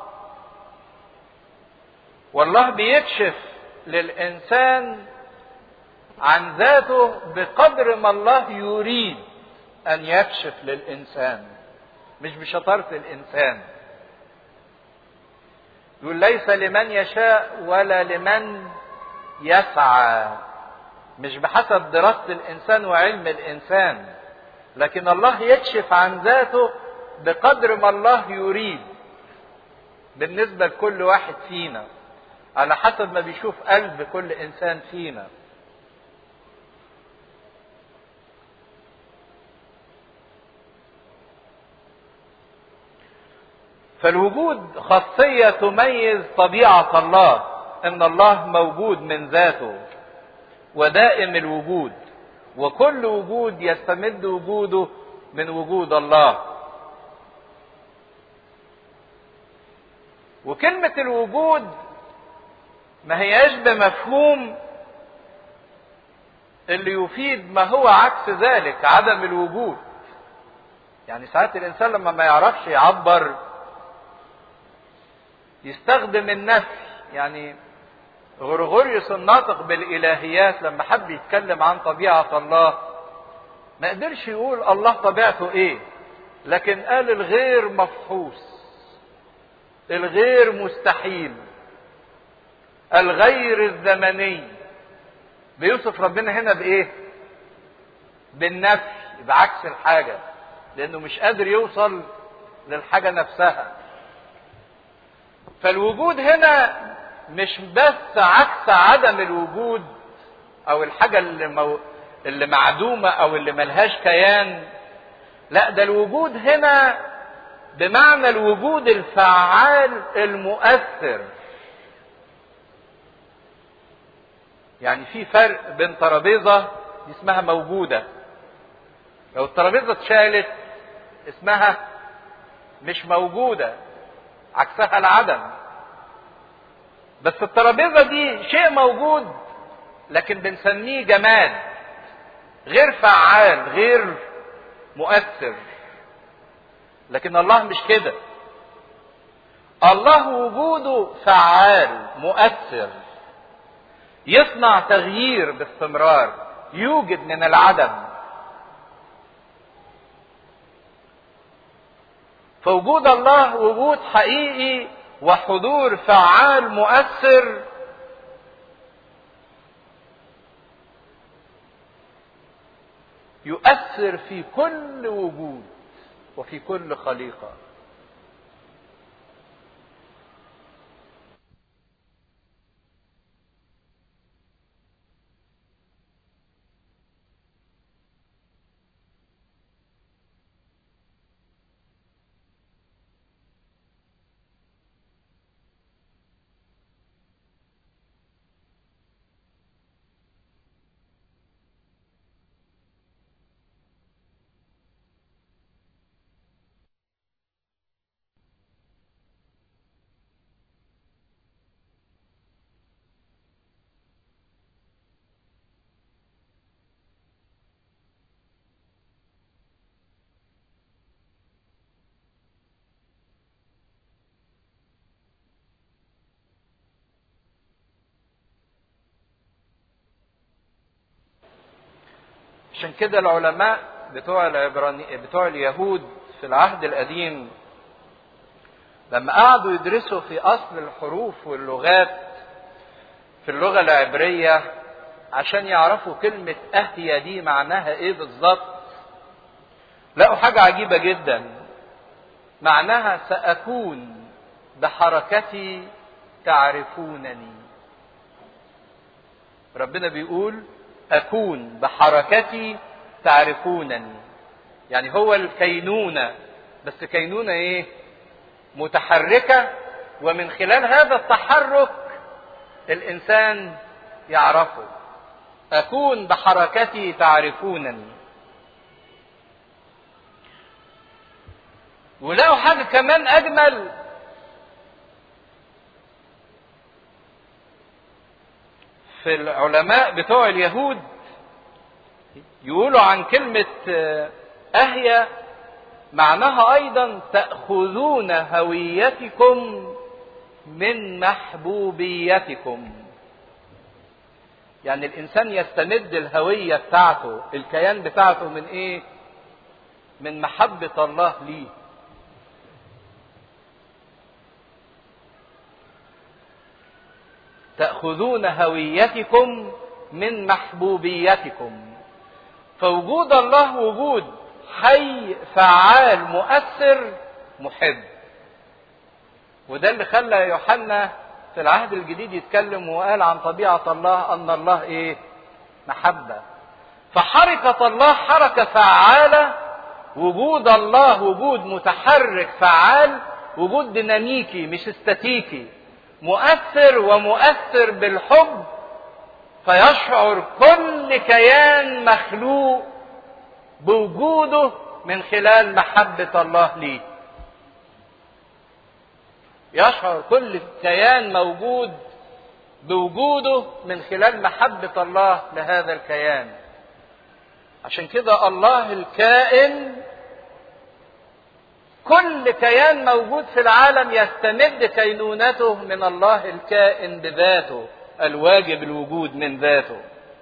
والله بيكشف للإنسان عن ذاته بقدر ما الله يريد أن يكشف للإنسان مش بشطارة الإنسان يقول ليس لمن يشاء ولا لمن يسعى مش بحسب دراسة الإنسان وعلم الإنسان لكن الله يكشف عن ذاته بقدر ما الله يريد بالنسبة لكل واحد فينا على حسب ما بيشوف قلب كل انسان فينا فالوجود خاصية تميز طبيعة الله ان الله موجود من ذاته ودائم الوجود وكل وجود يستمد وجوده من وجود الله وكلمة الوجود ما هياش بمفهوم اللي يفيد ما هو عكس ذلك عدم الوجود يعني ساعات الانسان لما ما يعرفش يعبر يستخدم النفي يعني غرغوريوس الناطق بالالهيات لما حب يتكلم عن طبيعه الله ما قدرش يقول الله طبيعته ايه لكن قال الغير مفحوص الغير مستحيل الغير الزمني بيوصف ربنا هنا بايه بالنفي بعكس الحاجه لانه مش قادر يوصل للحاجه نفسها فالوجود هنا مش بس عكس عدم الوجود او الحاجه اللي, مو... اللي معدومه او اللي ملهاش كيان لا ده الوجود هنا بمعنى الوجود الفعال المؤثر يعني في فرق بين ترابيزه دي اسمها موجوده لو الترابيزه اتشالت اسمها مش موجوده عكسها العدم بس الترابيزه دي شيء موجود لكن بنسميه جماد غير فعال غير مؤثر لكن الله مش كده الله وجوده فعال مؤثر يصنع تغيير باستمرار يوجد من العدم فوجود الله وجود حقيقي وحضور فعال مؤثر يؤثر في كل وجود وفي كل خليقه عشان كده العلماء بتوع العبراني بتوع اليهود في العهد القديم لما قعدوا يدرسوا في اصل الحروف واللغات في اللغه العبريه عشان يعرفوا كلمه اهيا دي معناها ايه بالظبط لقوا حاجه عجيبه جدا معناها ساكون بحركتي تعرفونني ربنا بيقول أكون بحركتي تعرفونني يعني هو الكينونة بس كينونة إيه متحركة ومن خلال هذا التحرك الإنسان يعرفه أكون بحركتي تعرفونني ولقوا حاجة كمان أجمل في العلماء بتوع اليهود يقولوا عن كلمة أهيا معناها أيضا تأخذون هويتكم من محبوبيتكم يعني الإنسان يستمد الهوية بتاعته الكيان بتاعته من إيه؟ من محبة الله ليه تأخذون هويتكم من محبوبيتكم فوجود الله وجود حي فعال مؤثر محب وده اللي خلى يوحنا في العهد الجديد يتكلم وقال عن طبيعة الله أن الله إيه؟ محبة. فحركة الله حركة فعالة وجود الله وجود متحرك فعال وجود ديناميكي مش استاتيكي مؤثر ومؤثر بالحب فيشعر كل كيان مخلوق بوجوده من خلال محبة الله ليه. يشعر كل كيان موجود بوجوده من خلال محبة الله لهذا الكيان. عشان كده الله الكائن كل كيان موجود في العالم يستمد كينونته من الله الكائن بذاته الواجب الوجود من ذاته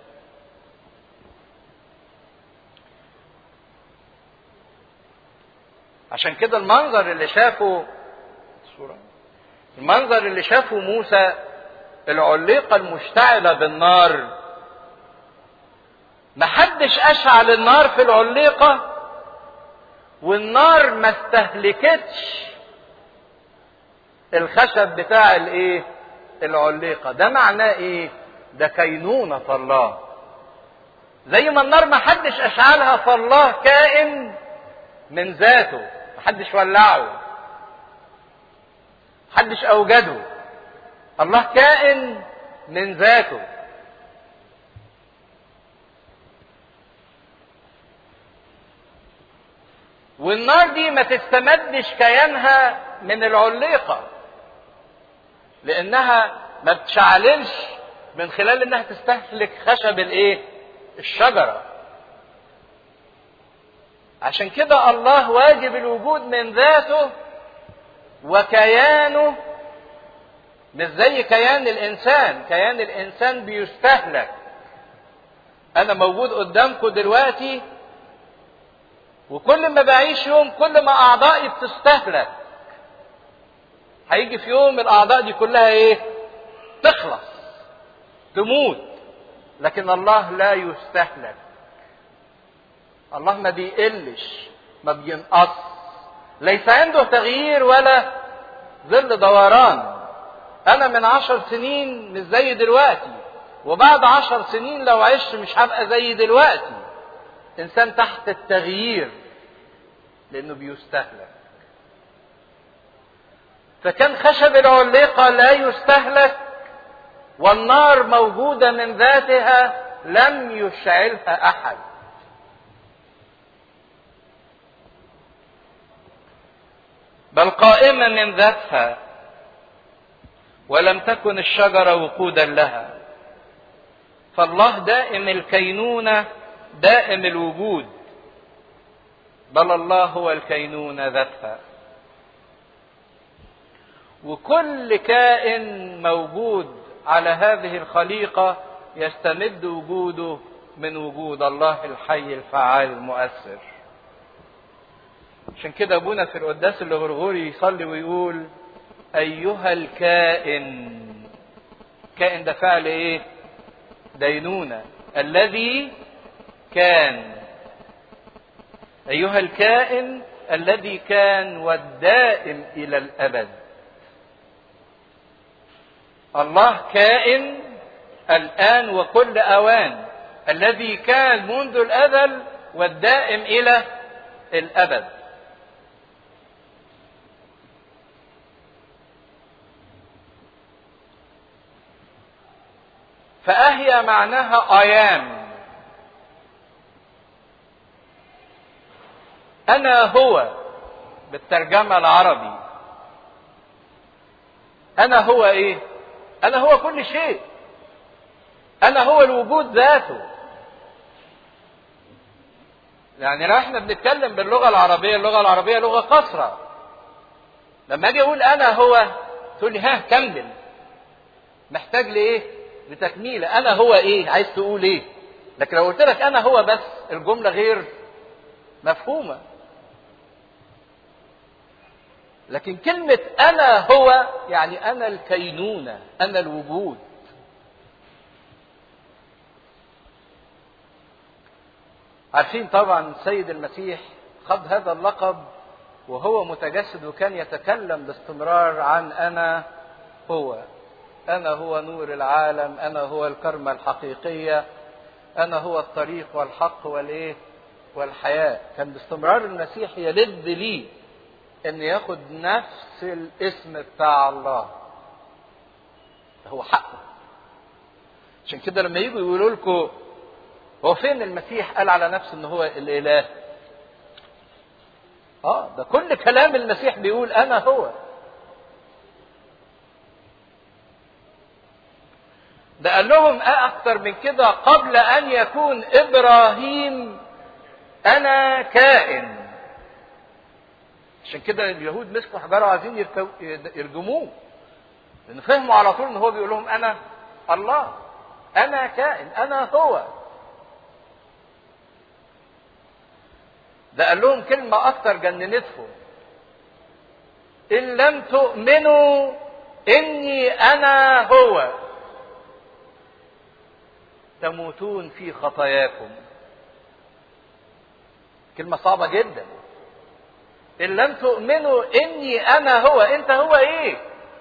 عشان كده المنظر اللي شافه المنظر اللي شافه موسى العليقة المشتعلة بالنار محدش أشعل النار في العليقة والنار ما استهلكتش الخشب بتاع الايه العليقه ده معناه ايه ده كينونه الله زي ما النار ما حدش اشعلها فالله كائن من ذاته ما حدش ولعه حدش اوجده الله كائن من ذاته والنار دي ما تستمدش كيانها من العليقة لأنها ما بتشعللش من خلال إنها تستهلك خشب الإيه؟ الشجرة. عشان كده الله واجب الوجود من ذاته وكيانه مش زي كيان الإنسان، كيان الإنسان بيستهلك. أنا موجود قدامكم دلوقتي وكل ما بعيش يوم كل ما اعضائي بتستهلك هيجي في يوم الاعضاء دي كلها ايه تخلص تموت لكن الله لا يستهلك الله ما بيقلش ما بينقص ليس عنده تغيير ولا ظل دوران انا من عشر سنين مش زي دلوقتي وبعد عشر سنين لو عشت مش هبقى زي دلوقتي انسان تحت التغيير لانه بيستهلك فكان خشب العليقة لا يستهلك والنار موجودة من ذاتها لم يشعلها أحد بل قائمة من ذاتها ولم تكن الشجرة وقودا لها فالله دائم الكينونة دائم الوجود بل الله هو الكينونة ذاتها وكل كائن موجود على هذه الخليقة يستمد وجوده من وجود الله الحي الفعال المؤثر عشان كده ابونا في القداس الغرغوري يصلي ويقول ايها الكائن كائن ده فعل ايه دينونة الذي كان ايها الكائن الذي كان والدائم الى الابد الله كائن الان وكل اوان الذي كان منذ الازل والدائم الى الابد فأهي معناها أيام أنا هو بالترجمة العربي أنا هو إيه؟ أنا هو كل شيء أنا هو الوجود ذاته يعني لو احنا بنتكلم باللغة العربية اللغة العربية لغة قصرة لما أجي أقول أنا هو تقول لي ها كمل محتاج لإيه؟ لتكميله انا هو ايه عايز تقول ايه لكن لو قلت لك انا هو بس الجمله غير مفهومه لكن كلمه انا هو يعني انا الكينونه انا الوجود عارفين طبعا السيد المسيح خد هذا اللقب وهو متجسد وكان يتكلم باستمرار عن انا هو أنا هو نور العالم أنا هو الكرمة الحقيقية أنا هو الطريق والحق والإيه والحياة كان باستمرار المسيح يلد ليه ان ياخد نفس الاسم بتاع الله هو حقه عشان كده لما يجوا يقولوا لكم هو فين المسيح قال على نفسه ان هو الاله اه ده كل كلام المسيح بيقول انا هو ده قال لهم اكتر من كده قبل ان يكون ابراهيم انا كائن عشان كده اليهود مسكوا حجاره وعايزين يرجموه لان فهموا على طول ان هو بيقول لهم انا الله انا كائن انا هو ده قال لهم كلمه اكتر جننتهم ان لم تؤمنوا اني انا هو تموتون في خطاياكم كلمه صعبه جدا ان لم تؤمنوا اني انا هو انت هو ايه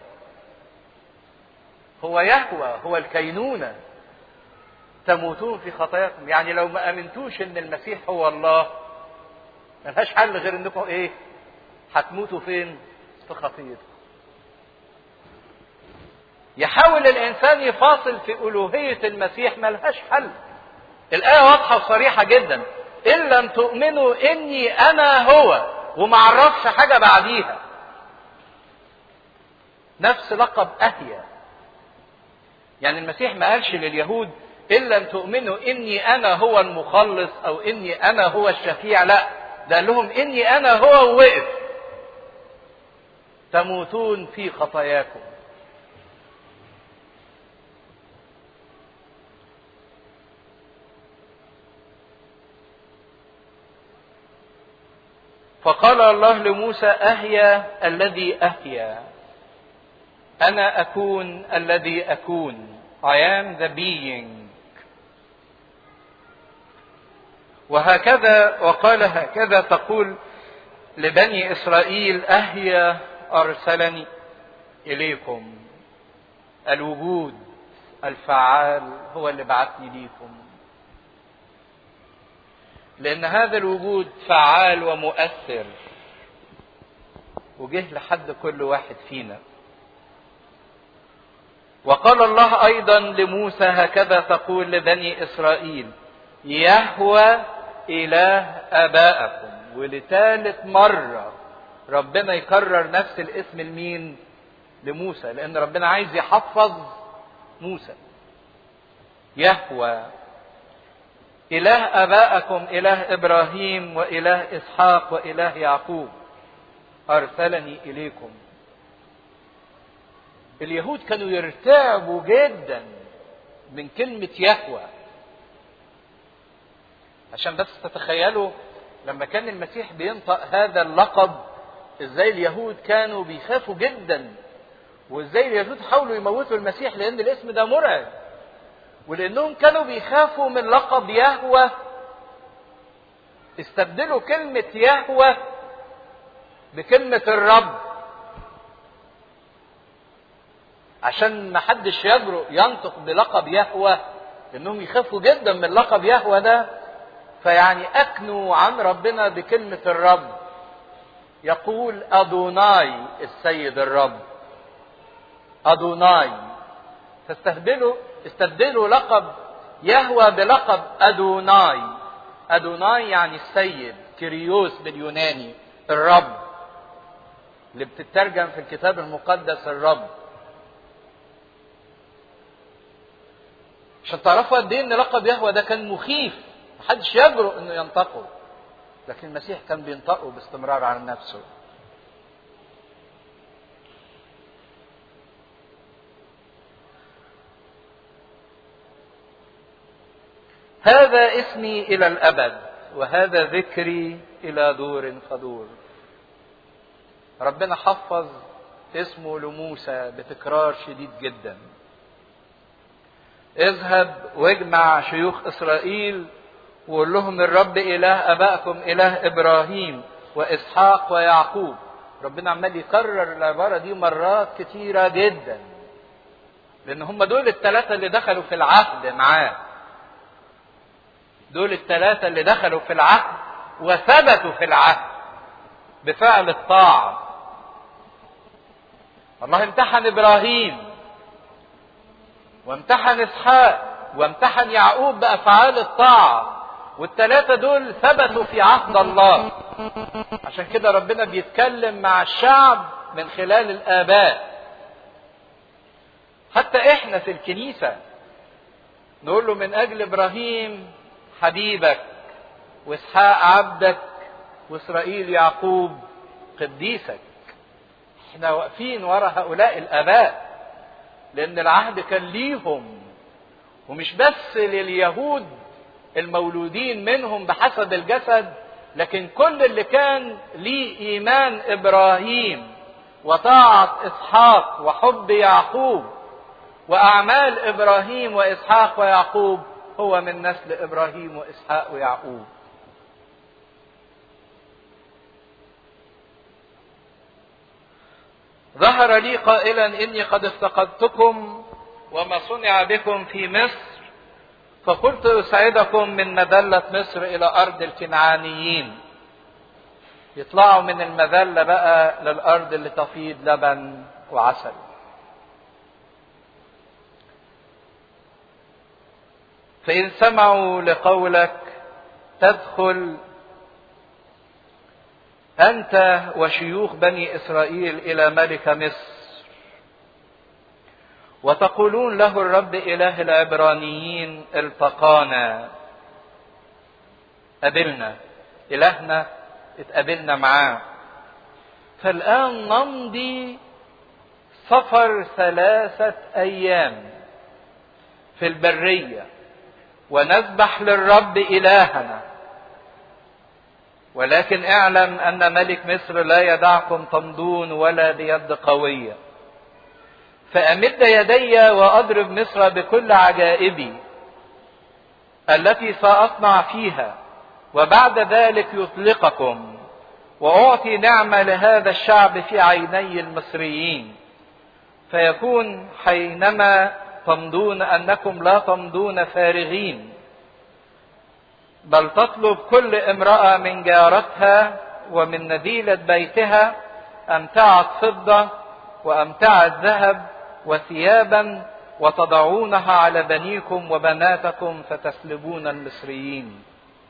هو يهوى هو الكينونه تموتون في خطاياكم يعني لو ما امنتوش ان المسيح هو الله ملهاش حل غير انكم ايه هتموتوا فين في خطيئتكم يحاول الانسان يفاصل في الوهيه المسيح ملهاش حل الايه واضحه وصريحه جدا ان لم تؤمنوا اني انا هو وما عرفش حاجه بعديها نفس لقب اهيا يعني المسيح ما قالش لليهود ان لم تؤمنوا اني انا هو المخلص او اني انا هو الشفيع لا ده قال لهم اني انا هو ووقف تموتون في خطاياكم فقال الله لموسى اهيا الذي اهيا انا اكون الذي اكون I am the being وهكذا وقال هكذا تقول لبني اسرائيل اهيا ارسلني اليكم الوجود الفعال هو اللي بعثني ليكم لان هذا الوجود فعال ومؤثر وجه لحد كل واحد فينا وقال الله ايضا لموسى هكذا تقول لبني اسرائيل يهوى اله ابائكم ولثالث مره ربنا يكرر نفس الاسم لمين لموسى لان ربنا عايز يحفظ موسى يهوى إله آبائكم إله إبراهيم وإله إسحاق وإله يعقوب أرسلني إليكم اليهود كانوا يرتعبوا جدا من كلمة يهوى عشان بس تتخيلوا لما كان المسيح بينطق هذا اللقب ازاي اليهود كانوا بيخافوا جدا وازاي اليهود حاولوا يموتوا المسيح لان الاسم ده مرعب ولانهم كانوا بيخافوا من لقب يهوى استبدلوا كلمة يهوى بكلمة الرب عشان ما حدش يجرؤ ينطق بلقب يهوى لانهم يخافوا جدا من لقب يهوى ده فيعني اكنوا عن ربنا بكلمة الرب يقول ادوناي السيد الرب ادوناي فاستهبلوا استبدلوا لقب يهوى بلقب ادوناي ادوناي يعني السيد كريوس باليوناني الرب اللي بتترجم في الكتاب المقدس الرب عشان تعرفوا قد ايه ان لقب يهوى ده كان مخيف محدش يجرؤ انه ينطقه لكن المسيح كان بينطقه باستمرار على نفسه هذا اسمي الى الابد وهذا ذكري الى دور فدور ربنا حفظ اسمه لموسى بتكرار شديد جدا اذهب واجمع شيوخ اسرائيل وقول لهم الرب اله ابائكم اله ابراهيم واسحاق ويعقوب ربنا عمال يكرر العباره دي مرات كتيره جدا لان هم دول الثلاثه اللي دخلوا في العهد معاه دول الثلاثه اللي دخلوا في العهد وثبتوا في العهد بفعل الطاعه الله امتحن ابراهيم وامتحن اسحاق وامتحن يعقوب بافعال الطاعه والثلاثه دول ثبتوا في عهد الله عشان كده ربنا بيتكلم مع الشعب من خلال الاباء حتى احنا في الكنيسه نقول له من اجل ابراهيم حبيبك واسحاق عبدك واسرائيل يعقوب قديسك احنا واقفين ورا هؤلاء الاباء لان العهد كان ليهم ومش بس لليهود المولودين منهم بحسب الجسد لكن كل اللي كان ليه ايمان ابراهيم وطاعه اسحاق وحب يعقوب واعمال ابراهيم واسحاق ويعقوب هو من نسل ابراهيم واسحاق ويعقوب ظهر لي قائلا اني قد افتقدتكم وما صنع بكم في مصر فقلت اسعدكم من مذله مصر الى ارض الكنعانيين يطلعوا من المذله بقى للارض اللي تفيض لبن وعسل فان سمعوا لقولك تدخل أنت وشيوخ بني إسرائيل إلى ملك مصر وتقولون له الرب إله العبرانيين التقانا قابلنا إلهنا اتقابلنا معاه فالآن نمضي سفر ثلاثة أيام في البرية ونذبح للرب إلهنا ولكن اعلم ان ملك مصر لا يدعكم تمضون ولا بيد قويه فامد يدي واضرب مصر بكل عجائبي التي ساصنع فيها وبعد ذلك يطلقكم واعطي نعمه لهذا الشعب في عيني المصريين فيكون حينما تمضون انكم لا تمضون فارغين بل تطلب كل امرأة من جارتها ومن نبيلة بيتها أمتعة فضة وأمتعة ذهب وثيابا وتضعونها على بنيكم وبناتكم فتسلبون المصريين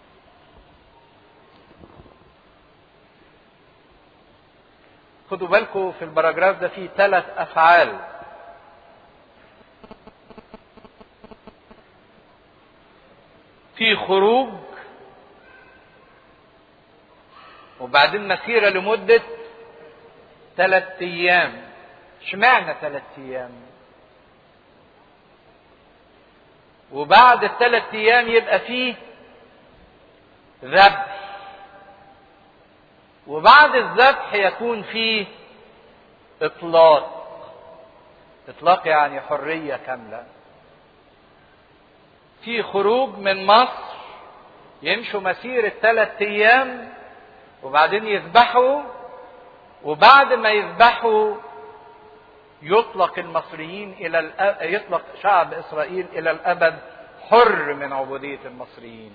خدوا بالكم في البراجراف ده فيه ثلاث أفعال في خروج وبعدين مسيرة لمدة ثلاث أيام اشمعنى ثلاث أيام وبعد الثلاث أيام يبقى فيه ذبح وبعد الذبح يكون فيه إطلاق إطلاق يعني حرية كاملة في خروج من مصر يمشوا مسيرة ثلاث أيام وبعدين يذبحوا وبعد ما يذبحوا يطلق المصريين إلى الأ... يطلق شعب إسرائيل إلى الأبد حر من عبودية المصريين.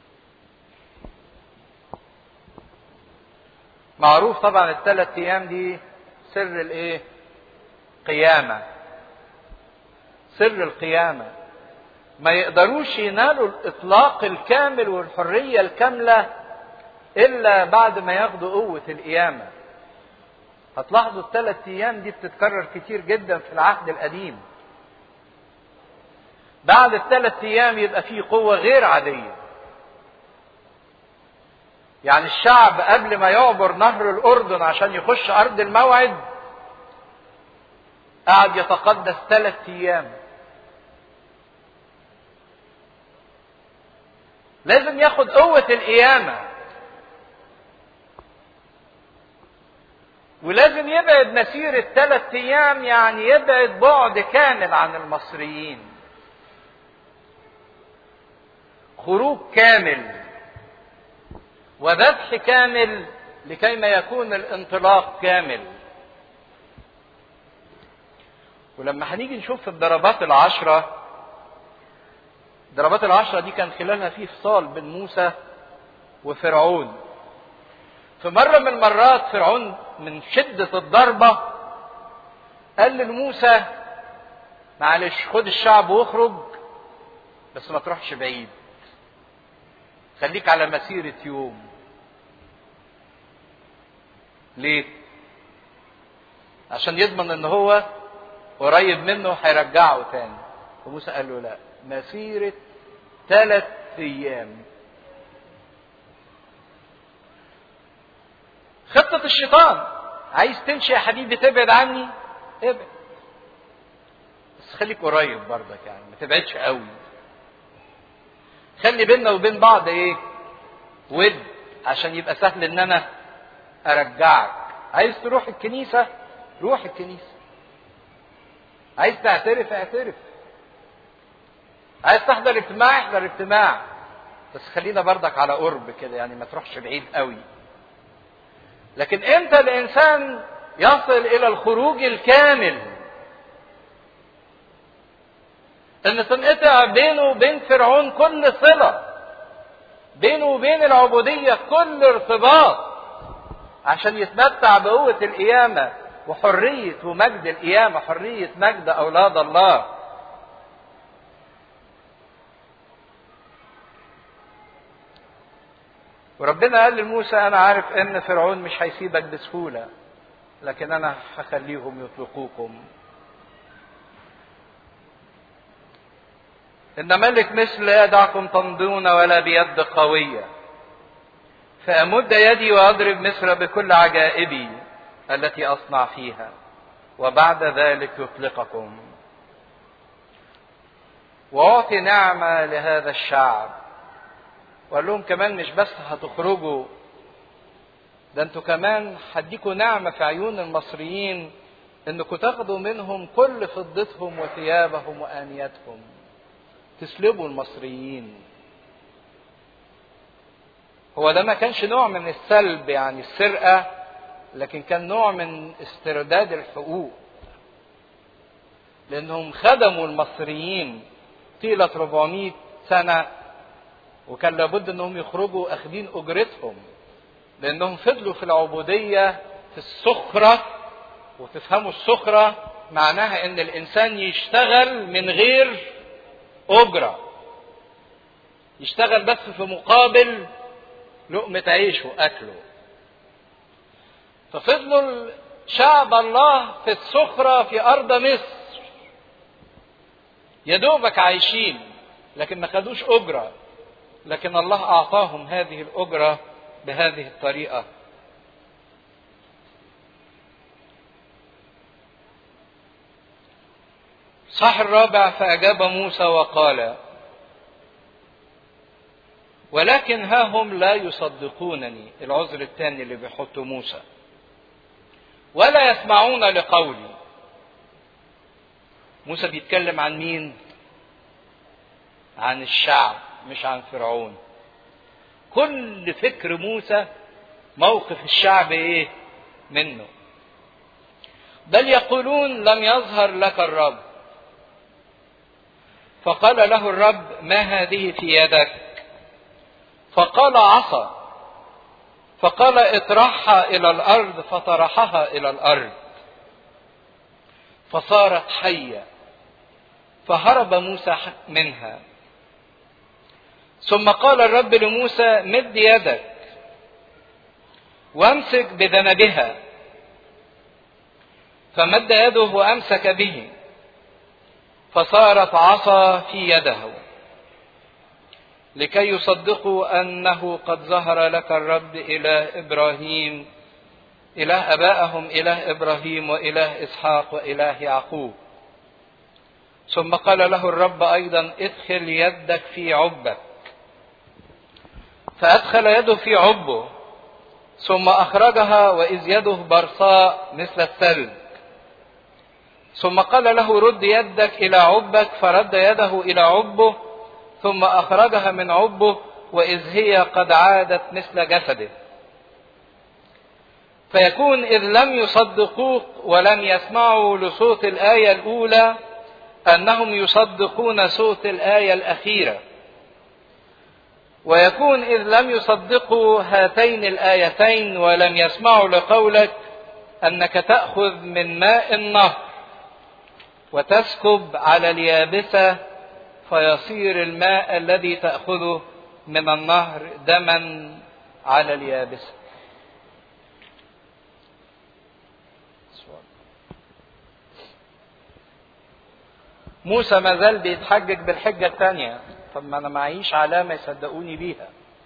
معروف طبعا الثلاث أيام دي سر الإيه؟ قيامة. سر القيامة. ما يقدروش ينالوا الاطلاق الكامل والحريه الكامله الا بعد ما ياخدوا قوه القيامه هتلاحظوا الثلاث ايام دي بتتكرر كتير جدا في العهد القديم بعد الثلاث ايام يبقى فيه قوه غير عاديه يعني الشعب قبل ما يعبر نهر الاردن عشان يخش ارض الموعد قعد يتقدس ثلاث ايام لازم ياخد قوة القيامة ولازم يبعد مسيرة ثلاث أيام يعني يبعد بعد كامل عن المصريين خروج كامل وذبح كامل لكي ما يكون الانطلاق كامل ولما هنيجي نشوف في الضربات العشرة الضربات العشرة دي كان خلالها في فصال بين موسى وفرعون في مرة من المرات فرعون من شدة الضربة قال لموسى معلش خد الشعب واخرج بس ما تروحش بعيد خليك على مسيرة يوم ليه؟ عشان يضمن ان هو قريب منه هيرجعه تاني فموسى قال له لا مسيرة ثلاث ايام خطة الشيطان عايز تمشي يا حبيبي تبعد عني ابعد بس خليك قريب برضك يعني ما تبعدش قوي خلي بيننا وبين بعض ايه ود عشان يبقى سهل ان انا ارجعك عايز تروح الكنيسة روح الكنيسة عايز تعترف اعترف عايز تحضر اجتماع احضر اجتماع بس خلينا برضك على قرب كده يعني ما تروحش بعيد قوي لكن امتى الانسان يصل الى الخروج الكامل ان تنقطع بينه وبين فرعون كل صله بينه وبين العبوديه كل ارتباط عشان يتمتع بقوه القيامه وحريه ومجد القيامه حريه مجد اولاد الله وربنا قال لموسى انا عارف ان فرعون مش هيسيبك بسهوله لكن انا هخليهم يطلقوكم ان ملك مثل لا يدعكم تمضون ولا بيد قويه فامد يدي واضرب مصر بكل عجائبي التي اصنع فيها وبعد ذلك يطلقكم واعطي نعمه لهذا الشعب وقال لهم كمان مش بس هتخرجوا ده انتوا كمان هديكوا نعمة في عيون المصريين انكم تاخدوا منهم كل فضتهم وثيابهم وآنيتهم تسلبوا المصريين هو ده ما كانش نوع من السلب يعني السرقة لكن كان نوع من استرداد الحقوق لانهم خدموا المصريين طيلة 400 سنة وكان لابد انهم يخرجوا اخدين اجرتهم لانهم فضلوا في العبوديه في السخره وتفهموا السخره معناها ان الانسان يشتغل من غير اجره يشتغل بس في مقابل لقمه عيش واكله ففضلوا شعب الله في السخره في ارض مصر يا دوبك عايشين لكن ما خدوش اجره لكن الله اعطاهم هذه الاجره بهذه الطريقه صح الرابع فاجاب موسى وقال ولكن ها هم لا يصدقونني العذر الثاني اللي بيحطه موسى ولا يسمعون لقولي موسى بيتكلم عن مين عن الشعب مش عن فرعون كل فكر موسى موقف الشعب ايه منه بل يقولون لم يظهر لك الرب فقال له الرب ما هذه في يدك فقال عصا فقال اطرحها الى الارض فطرحها الى الارض فصارت حيه فهرب موسى منها ثم قال الرب لموسى مد يدك وامسك بذنبها فمد يده وامسك به فصارت عصا في يده لكي يصدقوا انه قد ظهر لك الرب اله ابراهيم اله ابائهم اله ابراهيم واله اسحاق واله يعقوب ثم قال له الرب ايضا ادخل يدك في عبك فادخل يده في عبه ثم اخرجها واذ يده برصاء مثل الثلج ثم قال له رد يدك الى عبك فرد يده الى عبه ثم اخرجها من عبه واذ هي قد عادت مثل جسده فيكون إذ لم يصدقوك ولم يسمعوا لصوت الآية الأولى أنهم يصدقون صوت الآية الأخيرة ويكون إذ لم يصدقوا هاتين الآيتين ولم يسمعوا لقولك أنك تأخذ من ماء النهر وتسكب على اليابسة فيصير الماء الذي تأخذه من النهر دما على اليابسة موسى ما زال بيتحجج بالحجة الثانية طب ما أنا معيش علامة يصدقوني بيها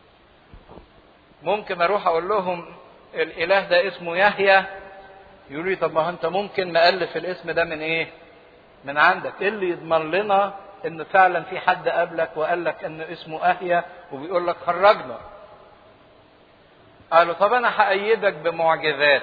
ممكن أروح أقول لهم الإله ده اسمه يحيى يقولوا لي طب ما أنت ممكن مألف الاسم ده من إيه؟ من عندك، إيه اللي يضمن لنا إن فعلا في حد قبلك وقال لك إن اسمه أهيا وبيقول لك خرجنا. قالوا طب أنا هأيدك بمعجزات.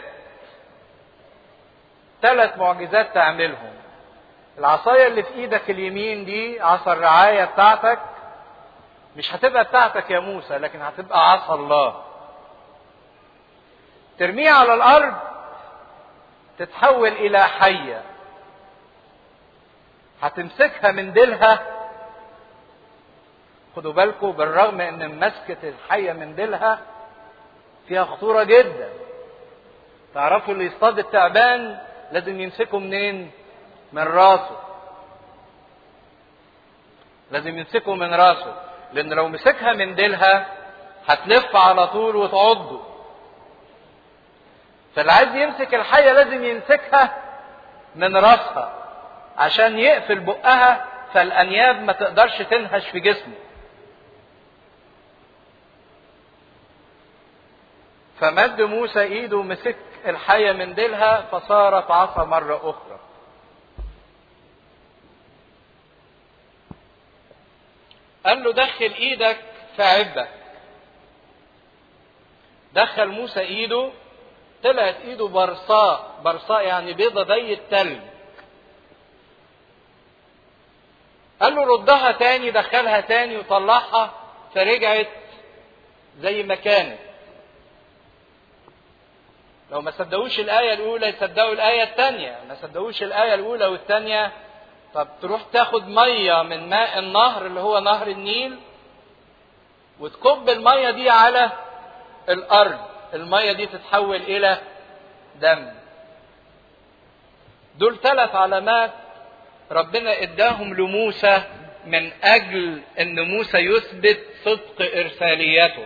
ثلاث معجزات تعملهم. العصاية اللي في إيدك اليمين دي عصا الرعاية بتاعتك مش هتبقى بتاعتك يا موسى لكن هتبقى عصا الله. ترميها على الأرض تتحول إلى حية هتمسكها من ديلها خدوا بالكم بالرغم ان مسكة الحية من ديلها فيها خطورة جدا تعرفوا اللي يصطاد التعبان لازم يمسكه منين من راسه لازم يمسكه من راسه لان لو مسكها من ديلها هتلف على طول وتعضه فاللي عايز يمسك الحية لازم يمسكها من راسها عشان يقفل بقها فالانياب ما تقدرش تنهش في جسمه فمد موسى ايده ومسك الحية من ديلها فصارت عصا مرة أخرى قال له دخل ايدك في عبك دخل موسى ايده طلعت ايده برصاء برصاء يعني بيضة زي التلج قال له ردها تاني دخلها تاني وطلعها فرجعت زي ما كانت لو ما صدقوش الآية الأولى يصدقوا الآية الثانية ما صدقوش الآية الأولى والثانية طب تروح تاخد مية من ماء النهر اللي هو نهر النيل وتكب المية دي على الأرض المية دي تتحول إلى دم دول ثلاث علامات ربنا اداهم لموسى من اجل ان موسى يثبت صدق ارساليته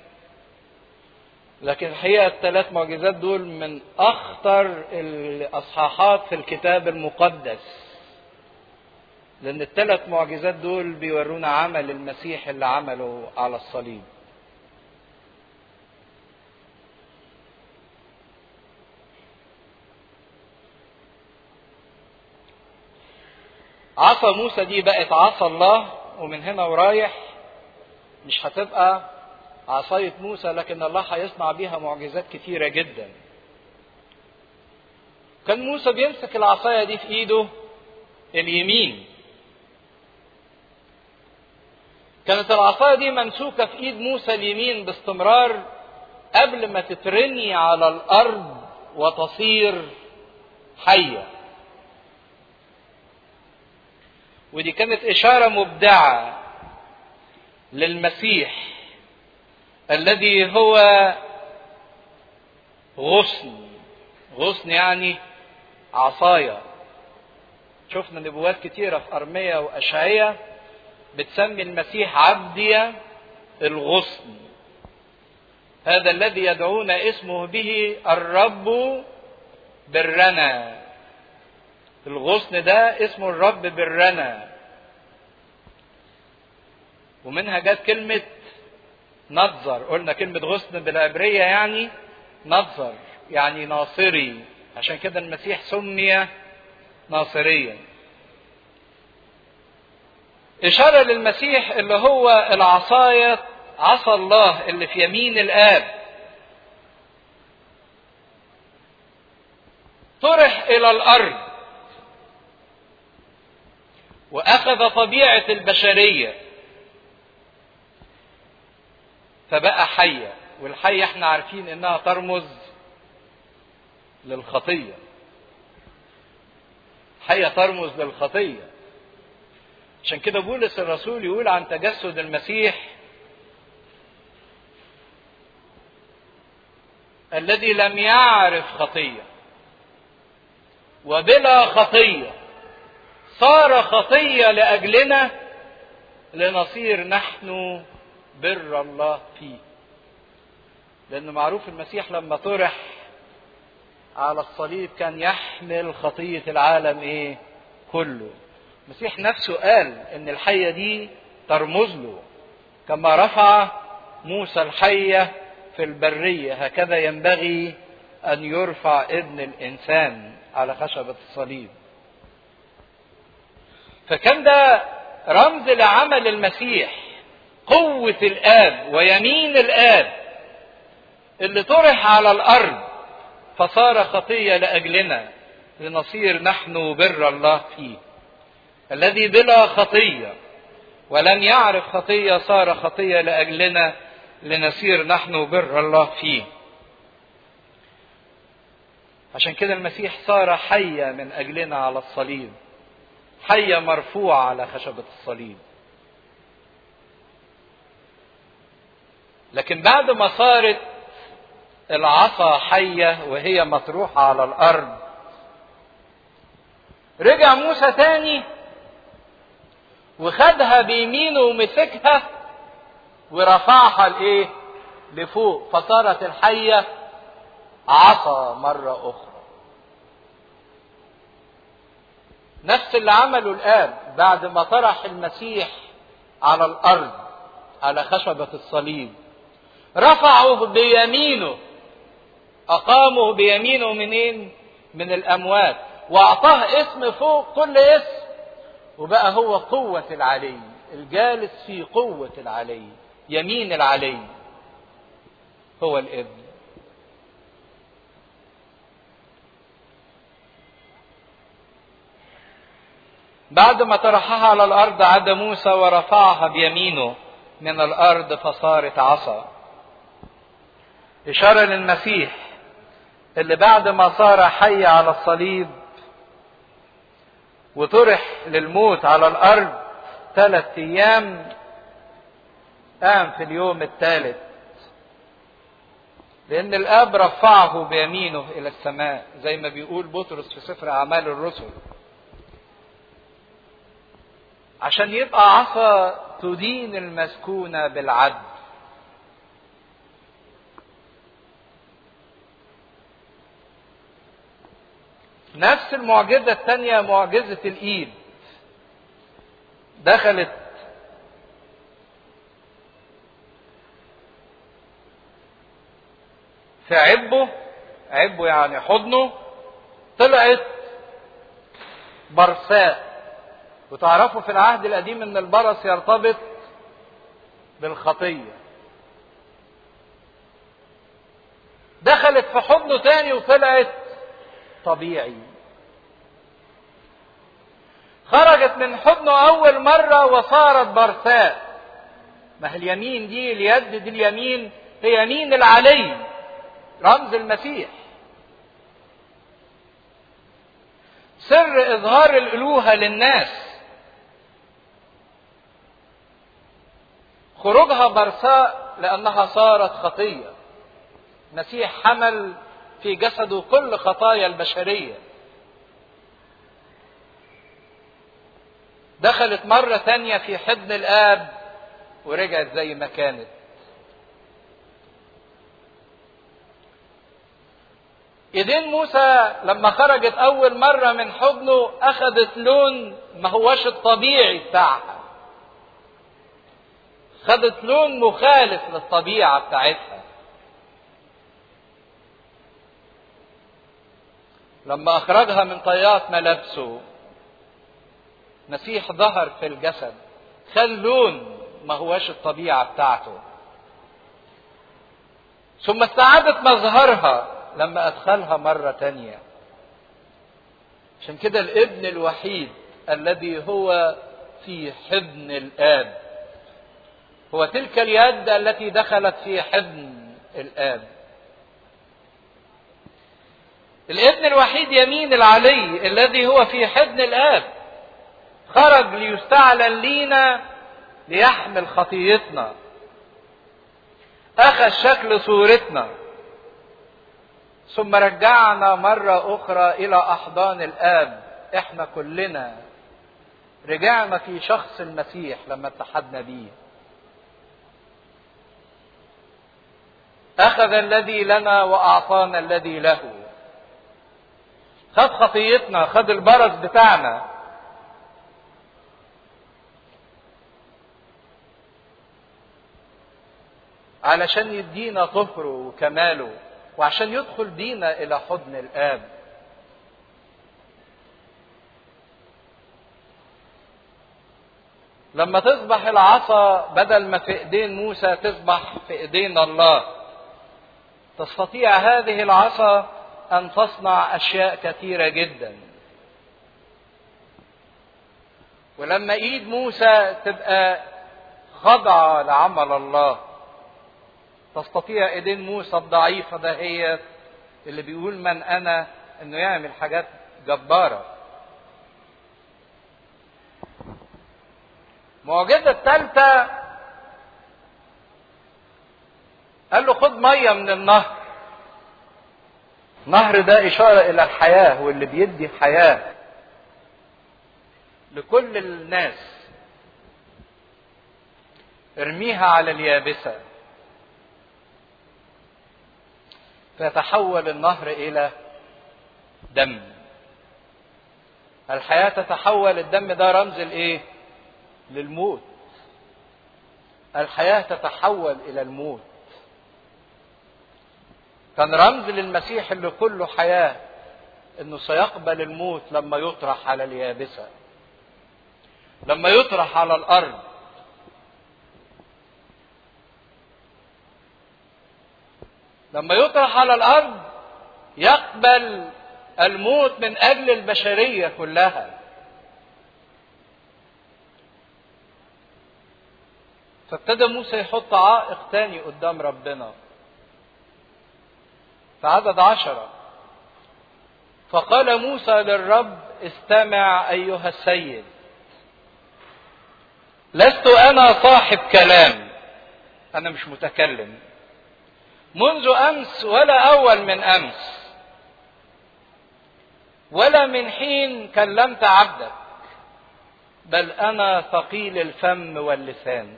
لكن الحقيقه الثلاث معجزات دول من اخطر الاصحاحات في الكتاب المقدس لان الثلاث معجزات دول بيورونا عمل المسيح اللي عمله على الصليب عصا موسى دي بقت عصا الله ومن هنا ورايح مش هتبقى عصاية موسى لكن الله هيصنع بيها معجزات كتيرة جدا كان موسى بيمسك العصاية دي في ايده اليمين كانت العصاية دي ممسوكة في ايد موسى اليمين باستمرار قبل ما تترمي على الارض وتصير حيه ودي كانت إشارة مبدعة للمسيح الذي هو غصن غصن يعني عصاية شفنا نبوات كتيرة في أرمية وأشعية بتسمي المسيح عبدي الغصن هذا الذي يدعون اسمه به الرب برنا الغصن ده اسمه الرب برنا ومنها جت كلمة نظر قلنا كلمة غصن بالعبرية يعني نظر يعني ناصري عشان كده المسيح سمي ناصريا إشارة للمسيح اللي هو العصاية عصا الله اللي في يمين الآب طرح إلى الأرض واخذ طبيعه البشريه فبقى حيه والحيه احنا عارفين انها ترمز للخطية حية ترمز للخطية عشان كده بولس الرسول يقول عن تجسد المسيح الذي لم يعرف خطيه وبلا خطيه صار خطيه لاجلنا لنصير نحن بر الله فيه لان معروف المسيح لما طرح على الصليب كان يحمل خطيه العالم ايه كله المسيح نفسه قال ان الحيه دي ترمز له كما رفع موسى الحيه في البريه هكذا ينبغي ان يرفع ابن الانسان على خشبه الصليب فكان ده رمز لعمل المسيح قوه الاب ويمين الاب اللي طرح على الارض فصار خطيه لاجلنا لنصير نحن بر الله فيه الذي بلا خطيه ولم يعرف خطيه صار خطيه لاجلنا لنصير نحن بر الله فيه عشان كده المسيح صار حية من أجلنا على الصليب حية مرفوعة على خشبة الصليب لكن بعد ما صارت العصا حية وهي مطروحة على الأرض رجع موسى تاني وخدها بيمينه ومسكها ورفعها لايه لفوق فصارت الحية عصا مرة أخرى نفس اللي عمله الآب بعد ما طرح المسيح على الأرض على خشبة الصليب رفعه بيمينه أقامه بيمينه منين؟ من الأموات وأعطاه اسم فوق كل اسم وبقى هو قوة العلي الجالس في قوة العلي يمين العلي هو الابن بعد ما طرحها على الارض عاد موسى ورفعها بيمينه من الارض فصارت عصا اشاره للمسيح اللي بعد ما صار حي على الصليب وطرح للموت على الارض ثلاث ايام قام في اليوم الثالث لأن الآب رفعه بيمينه إلى السماء زي ما بيقول بطرس في سفر أعمال الرسل عشان يبقى عصا تدين المسكونة بالعدل نفس المعجزة الثانية معجزة الإيد دخلت في عبه عبه يعني حضنه طلعت برساء وتعرفوا في العهد القديم ان البرص يرتبط بالخطية دخلت في حضنه تاني وطلعت طبيعي خرجت من حضنه اول مرة وصارت برساء ما هي اليمين دي اليد دي اليمين هي يمين العلي رمز المسيح سر اظهار الالوهه للناس خروجها برساء لانها صارت خطيه مسيح حمل في جسده كل خطايا البشريه دخلت مره ثانيه في حضن الاب ورجعت زي ما كانت ايدين موسى لما خرجت اول مره من حضنه اخذت لون ما هوش الطبيعي بتاعها خدت لون مخالف للطبيعه بتاعتها لما اخرجها من طيات ملابسه مسيح ظهر في الجسد خد لون ما هوش الطبيعه بتاعته ثم استعادت مظهرها لما أدخلها مرة تانية عشان كده الابن الوحيد الذي هو في حضن الآب هو تلك اليد التي دخلت في حضن الآب الابن الوحيد يمين العلي الذي هو في حضن الاب خرج ليستعلن لينا ليحمل خطيتنا اخذ شكل صورتنا ثم رجعنا مرة أخرى إلى أحضان الآب إحنا كلنا رجعنا في شخص المسيح لما اتحدنا بيه أخذ الذي لنا وأعطانا الذي له خد خطيتنا خد البرص بتاعنا علشان يدينا طهره وكماله وعشان يدخل بينا الى حضن الاب لما تصبح العصا بدل ما في ايدين موسى تصبح في ايدين الله تستطيع هذه العصا ان تصنع اشياء كثيره جدا ولما ايد موسى تبقى خاضعه لعمل الله تستطيع ايدين موسى الضعيفه دهيت اللي بيقول من انا انه يعمل حاجات جباره معجزه الثالثه قال له خد ميه من النهر نهر ده اشاره الى الحياه واللي بيدي حياه لكل الناس ارميها على اليابسه فيتحول النهر الى دم الحياه تتحول الدم ده رمز الايه للموت الحياه تتحول الى الموت كان رمز للمسيح اللي كله حياه انه سيقبل الموت لما يطرح على اليابسه لما يطرح على الارض لما يطرح على الارض يقبل الموت من اجل البشريه كلها فابتدى موسى يحط عائق تاني قدام ربنا في عدد عشرة فقال موسى للرب استمع أيها السيد لست أنا صاحب كلام أنا مش متكلم منذ امس ولا اول من امس ولا من حين كلمت عبدك بل انا ثقيل الفم واللسان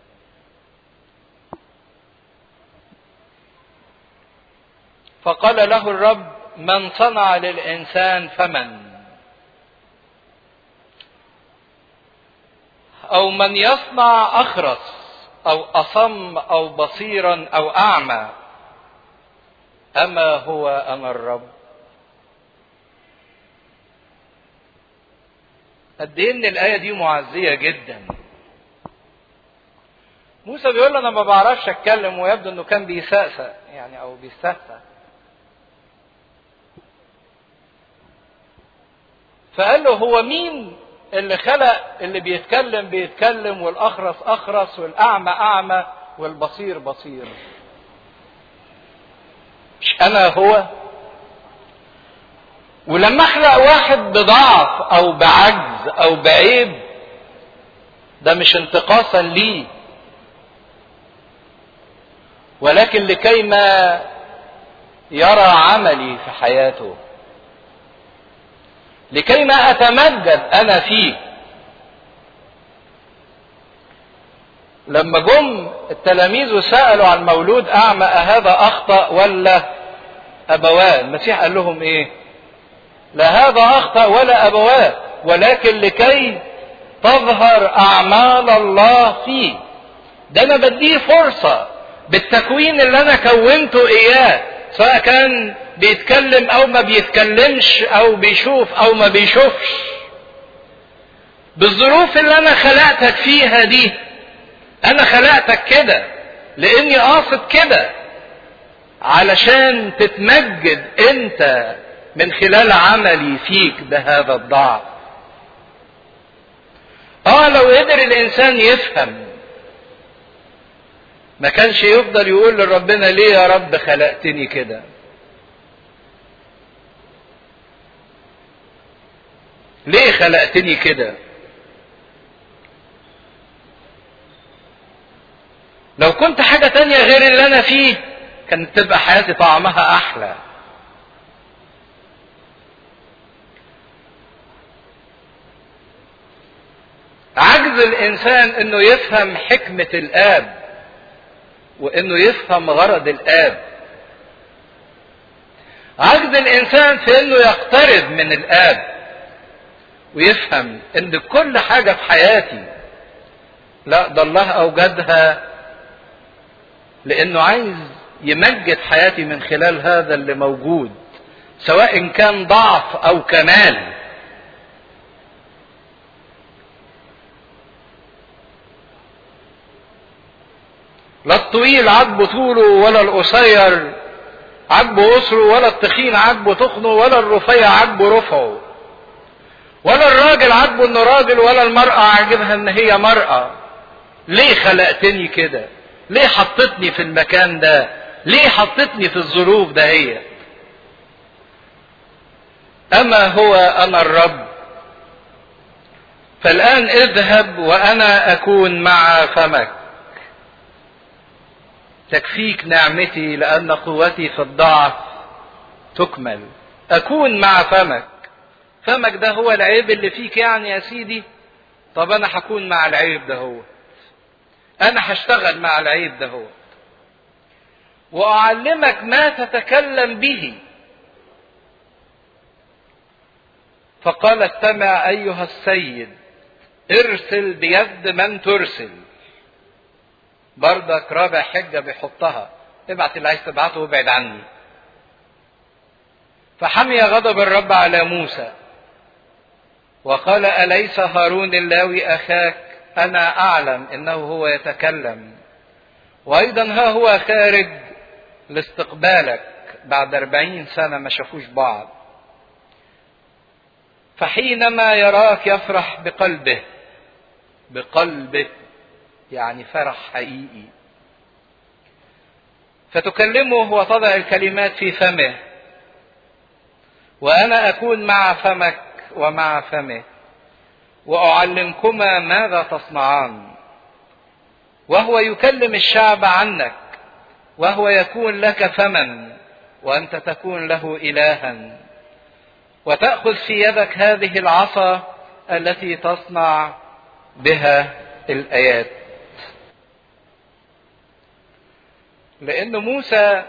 فقال له الرب من صنع للانسان فمن او من يصنع اخرس او اصم او بصيرا او اعمى اما هو انا الرب قد ايه ان الايه دي معزيه جدا موسى بيقول انا ما بعرفش اتكلم ويبدو انه كان بيسأسأ يعني او بيستهزأ فقال له هو مين اللي خلق اللي بيتكلم بيتكلم والاخرس اخرس والاعمى اعمى والبصير بصير مش انا هو ولما اخلق واحد بضعف او بعجز او بعيب ده مش انتقاصا ليه ولكن لكي ما يرى عملي في حياته لكي ما اتمجد انا فيه لما جم التلاميذ وسالوا عن مولود اعمى اهذا اخطا ولا ابواه المسيح قال لهم ايه لا هذا اخطا ولا ابواه ولكن لكي تظهر اعمال الله فيه ده انا بديه فرصه بالتكوين اللي انا كونته اياه سواء كان بيتكلم او ما بيتكلمش او بيشوف او ما بيشوفش بالظروف اللي انا خلقتك فيها دي انا خلقتك كده لاني قاصد كده علشان تتمجد انت من خلال عملي فيك بهذا الضعف اه لو قدر الانسان يفهم ما كانش يفضل يقول لربنا ليه يا رب خلقتني كده ليه خلقتني كده لو كنت حاجة تانية غير اللي أنا فيه كانت تبقى حياتي طعمها أحلى عجز الإنسان إنه يفهم حكمة الآب وإنه يفهم غرض الآب عجز الإنسان في إنه يقترب من الآب ويفهم إن كل حاجة في حياتي لا ده الله أوجدها لانه عايز يمجد حياتي من خلال هذا اللي موجود سواء كان ضعف او كمال لا الطويل عجبه طوله ولا القصير عجبه قصره ولا التخين عجبه تخنه ولا الرفيع عجبه رفعه ولا الراجل عجبه انه راجل ولا المرأة عجبها ان هي مرأة ليه خلقتني كده ليه حطتني في المكان ده ليه حطتني في الظروف ده هي اما هو انا الرب فالان اذهب وانا اكون مع فمك تكفيك نعمتي لان قوتي في الضعف تكمل اكون مع فمك فمك ده هو العيب اللي فيك يعني يا سيدي طب انا هكون مع العيب ده هو انا هشتغل مع العيب ده هو واعلمك ما تتكلم به فقال استمع ايها السيد ارسل بيد من ترسل بردك رابع حجة بيحطها ابعت اللي عايز تبعته وابعد عني فحمي غضب الرب على موسى وقال أليس هارون اللاوي أخاك أنا أعلم إنه هو يتكلم وأيضا ها هو خارج لاستقبالك بعد أربعين سنة ما شافوش بعض فحينما يراك يفرح بقلبه بقلبه يعني فرح حقيقي فتكلمه وتضع الكلمات في فمه وانا اكون مع فمك ومع فمه واعلمكما ماذا تصنعان وهو يكلم الشعب عنك وهو يكون لك فما وانت تكون له الها وتاخذ في يدك هذه العصا التي تصنع بها الايات لان موسى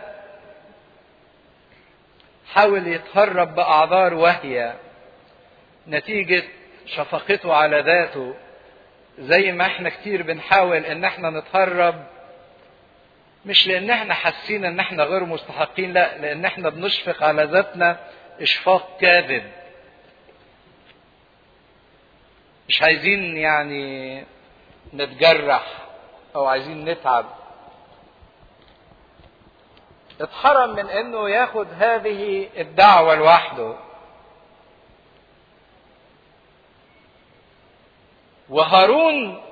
حاول يتهرب باعذار وهي نتيجه شفقته على ذاته زي ما احنا كتير بنحاول ان احنا نتهرب مش لان احنا حاسين ان احنا غير مستحقين لا لان احنا بنشفق على ذاتنا اشفاق كاذب مش عايزين يعني نتجرح او عايزين نتعب اتحرم من انه ياخد هذه الدعوة لوحده وهارون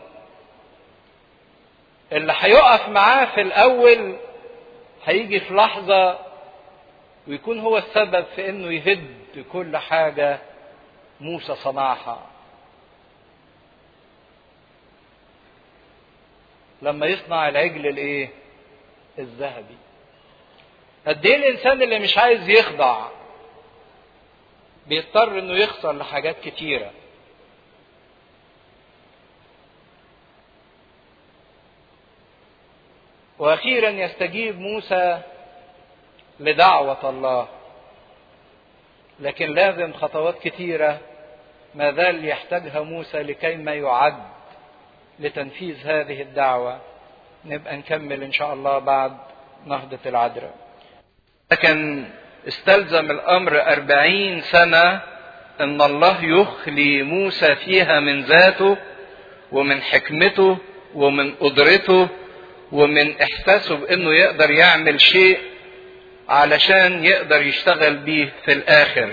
اللي هيقف معاه في الاول هيجي في لحظة ويكون هو السبب في انه يهد كل حاجة موسى صنعها لما يصنع العجل الايه الذهبي قد ايه الانسان اللي مش عايز يخضع بيضطر انه يخسر لحاجات كتيره واخيرا يستجيب موسى لدعوه الله لكن لازم خطوات كتيره ما زال يحتاجها موسى لكي ما يعد لتنفيذ هذه الدعوه نبقى نكمل ان شاء الله بعد نهضه العذراء لكن استلزم الامر اربعين سنه ان الله يخلي موسى فيها من ذاته ومن حكمته ومن قدرته ومن احساسه بانه يقدر يعمل شيء علشان يقدر يشتغل بيه في الاخر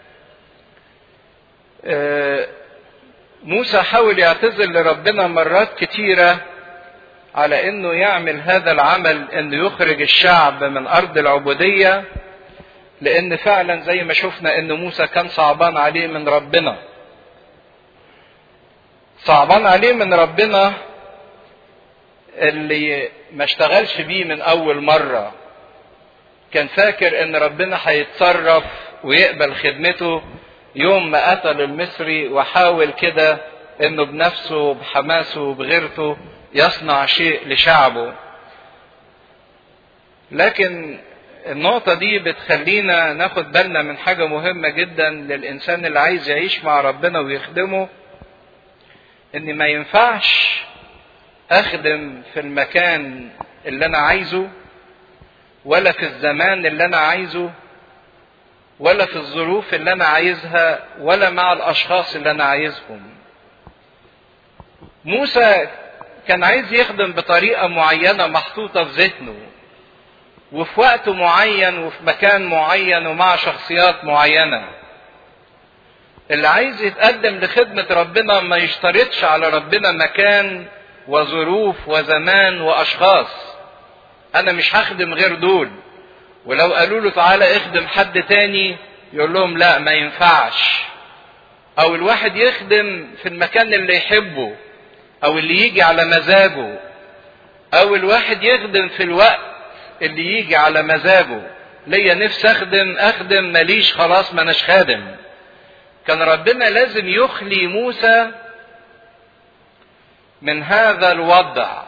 موسى حاول يعتذر لربنا مرات كتيره على انه يعمل هذا العمل انه يخرج الشعب من ارض العبوديه لان فعلا زي ما شفنا ان موسى كان صعبان عليه من ربنا صعبان عليه من ربنا اللي ما اشتغلش بيه من اول مرة كان فاكر ان ربنا هيتصرف ويقبل خدمته يوم ما قتل المصري وحاول كده انه بنفسه بحماسه بغيرته يصنع شيء لشعبه لكن النقطة دي بتخلينا ناخد بالنا من حاجة مهمة جدا للإنسان اللي عايز يعيش مع ربنا ويخدمه إن ما ينفعش أخدم في المكان اللي أنا عايزه ولا في الزمان اللي أنا عايزه ولا في الظروف اللي أنا عايزها ولا مع الأشخاص اللي أنا عايزهم. موسى كان عايز يخدم بطريقة معينة محطوطة في ذهنه وفي وقت معين وفي مكان معين ومع شخصيات معينة اللي عايز يتقدم لخدمة ربنا ما يشترطش على ربنا مكان وظروف وزمان وأشخاص أنا مش هخدم غير دول ولو قالوا له تعالى اخدم حد تاني يقول لهم لا ما ينفعش أو الواحد يخدم في المكان اللي يحبه أو اللي يجي على مزاجه أو الواحد يخدم في الوقت اللي يجي على مزاجه ليا نفسي اخدم اخدم ماليش خلاص ما اناش خادم كان ربنا لازم يخلي موسى من هذا الوضع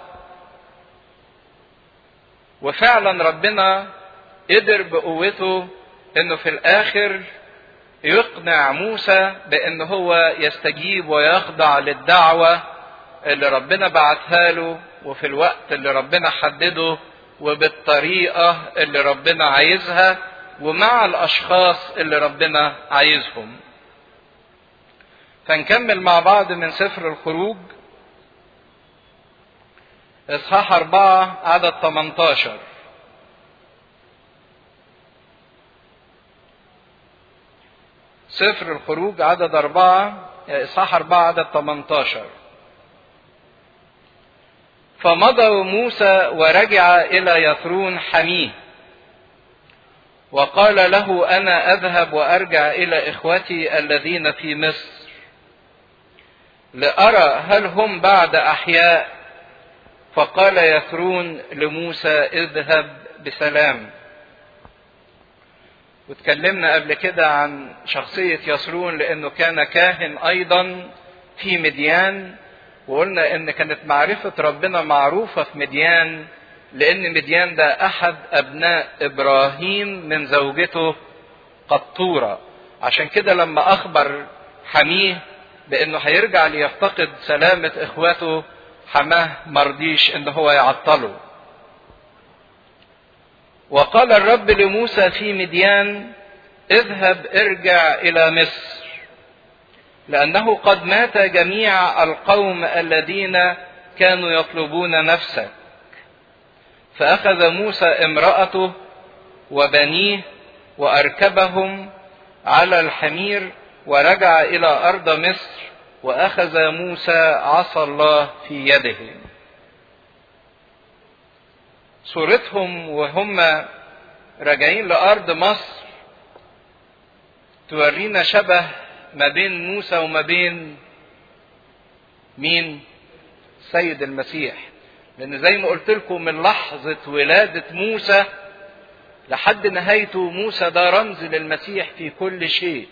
وفعلا ربنا قدر بقوته انه في الاخر يقنع موسى بان هو يستجيب ويخضع للدعوه اللي ربنا بعتها له وفي الوقت اللي ربنا حدده وبالطريقة اللي ربنا عايزها ومع الأشخاص اللي ربنا عايزهم. فنكمل مع بعض من سفر الخروج إصحاح أربعة عدد 18 سفر الخروج عدد أربعة إصحاح أربعة عدد 18 فمضى موسى ورجع إلى يثرون حميه وقال له أنا أذهب وأرجع إلى إخوتي الذين في مصر لأرى هل هم بعد أحياء فقال يثرون لموسى اذهب بسلام وتكلمنا قبل كده عن شخصية يسرون لأنه كان كاهن أيضا في مديان وقلنا ان كانت معرفة ربنا معروفة في مديان لان مديان ده احد ابناء ابراهيم من زوجته قطورة عشان كده لما اخبر حميه بانه هيرجع ليفتقد سلامة اخواته حماه مرضيش ان هو يعطله وقال الرب لموسى في مديان اذهب ارجع الى مصر لأنه قد مات جميع القوم الذين كانوا يطلبون نفسك فأخذ موسى امرأته وبنيه وأركبهم على الحمير ورجع إلى أرض مصر وأخذ موسى عصا الله في يده صورتهم وهم راجعين لأرض مصر تورينا شبه ما بين موسى وما بين مين سيد المسيح لان زي ما قلت لكم من لحظة ولادة موسى لحد نهايته موسى ده رمز للمسيح في كل شيء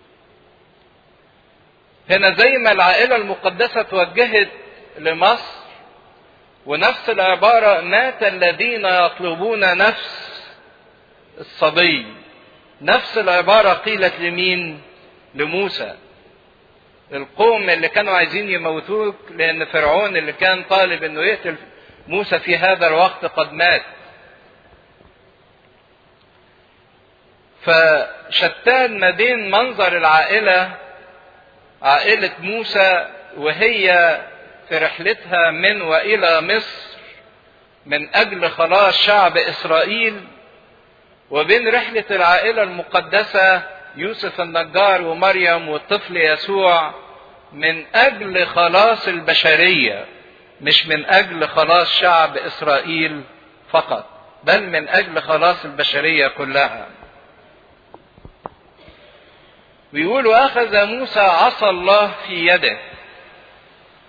هنا زي ما العائلة المقدسة توجهت لمصر ونفس العبارة مات الذين يطلبون نفس الصبي نفس العبارة قيلت لمين لموسى القوم اللي كانوا عايزين يموتوك لان فرعون اللي كان طالب انه يقتل موسى في هذا الوقت قد مات فشتان ما بين منظر العائله عائله موسى وهي في رحلتها من والى مصر من اجل خلاص شعب اسرائيل وبين رحله العائله المقدسه يوسف النجار ومريم والطفل يسوع من اجل خلاص البشريه مش من اجل خلاص شعب اسرائيل فقط بل من اجل خلاص البشريه كلها بيقول واخذ موسى عصا الله في يده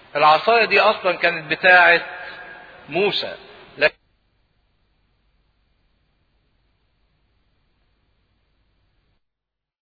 العصاية دي أصلا كانت بتاعة موسى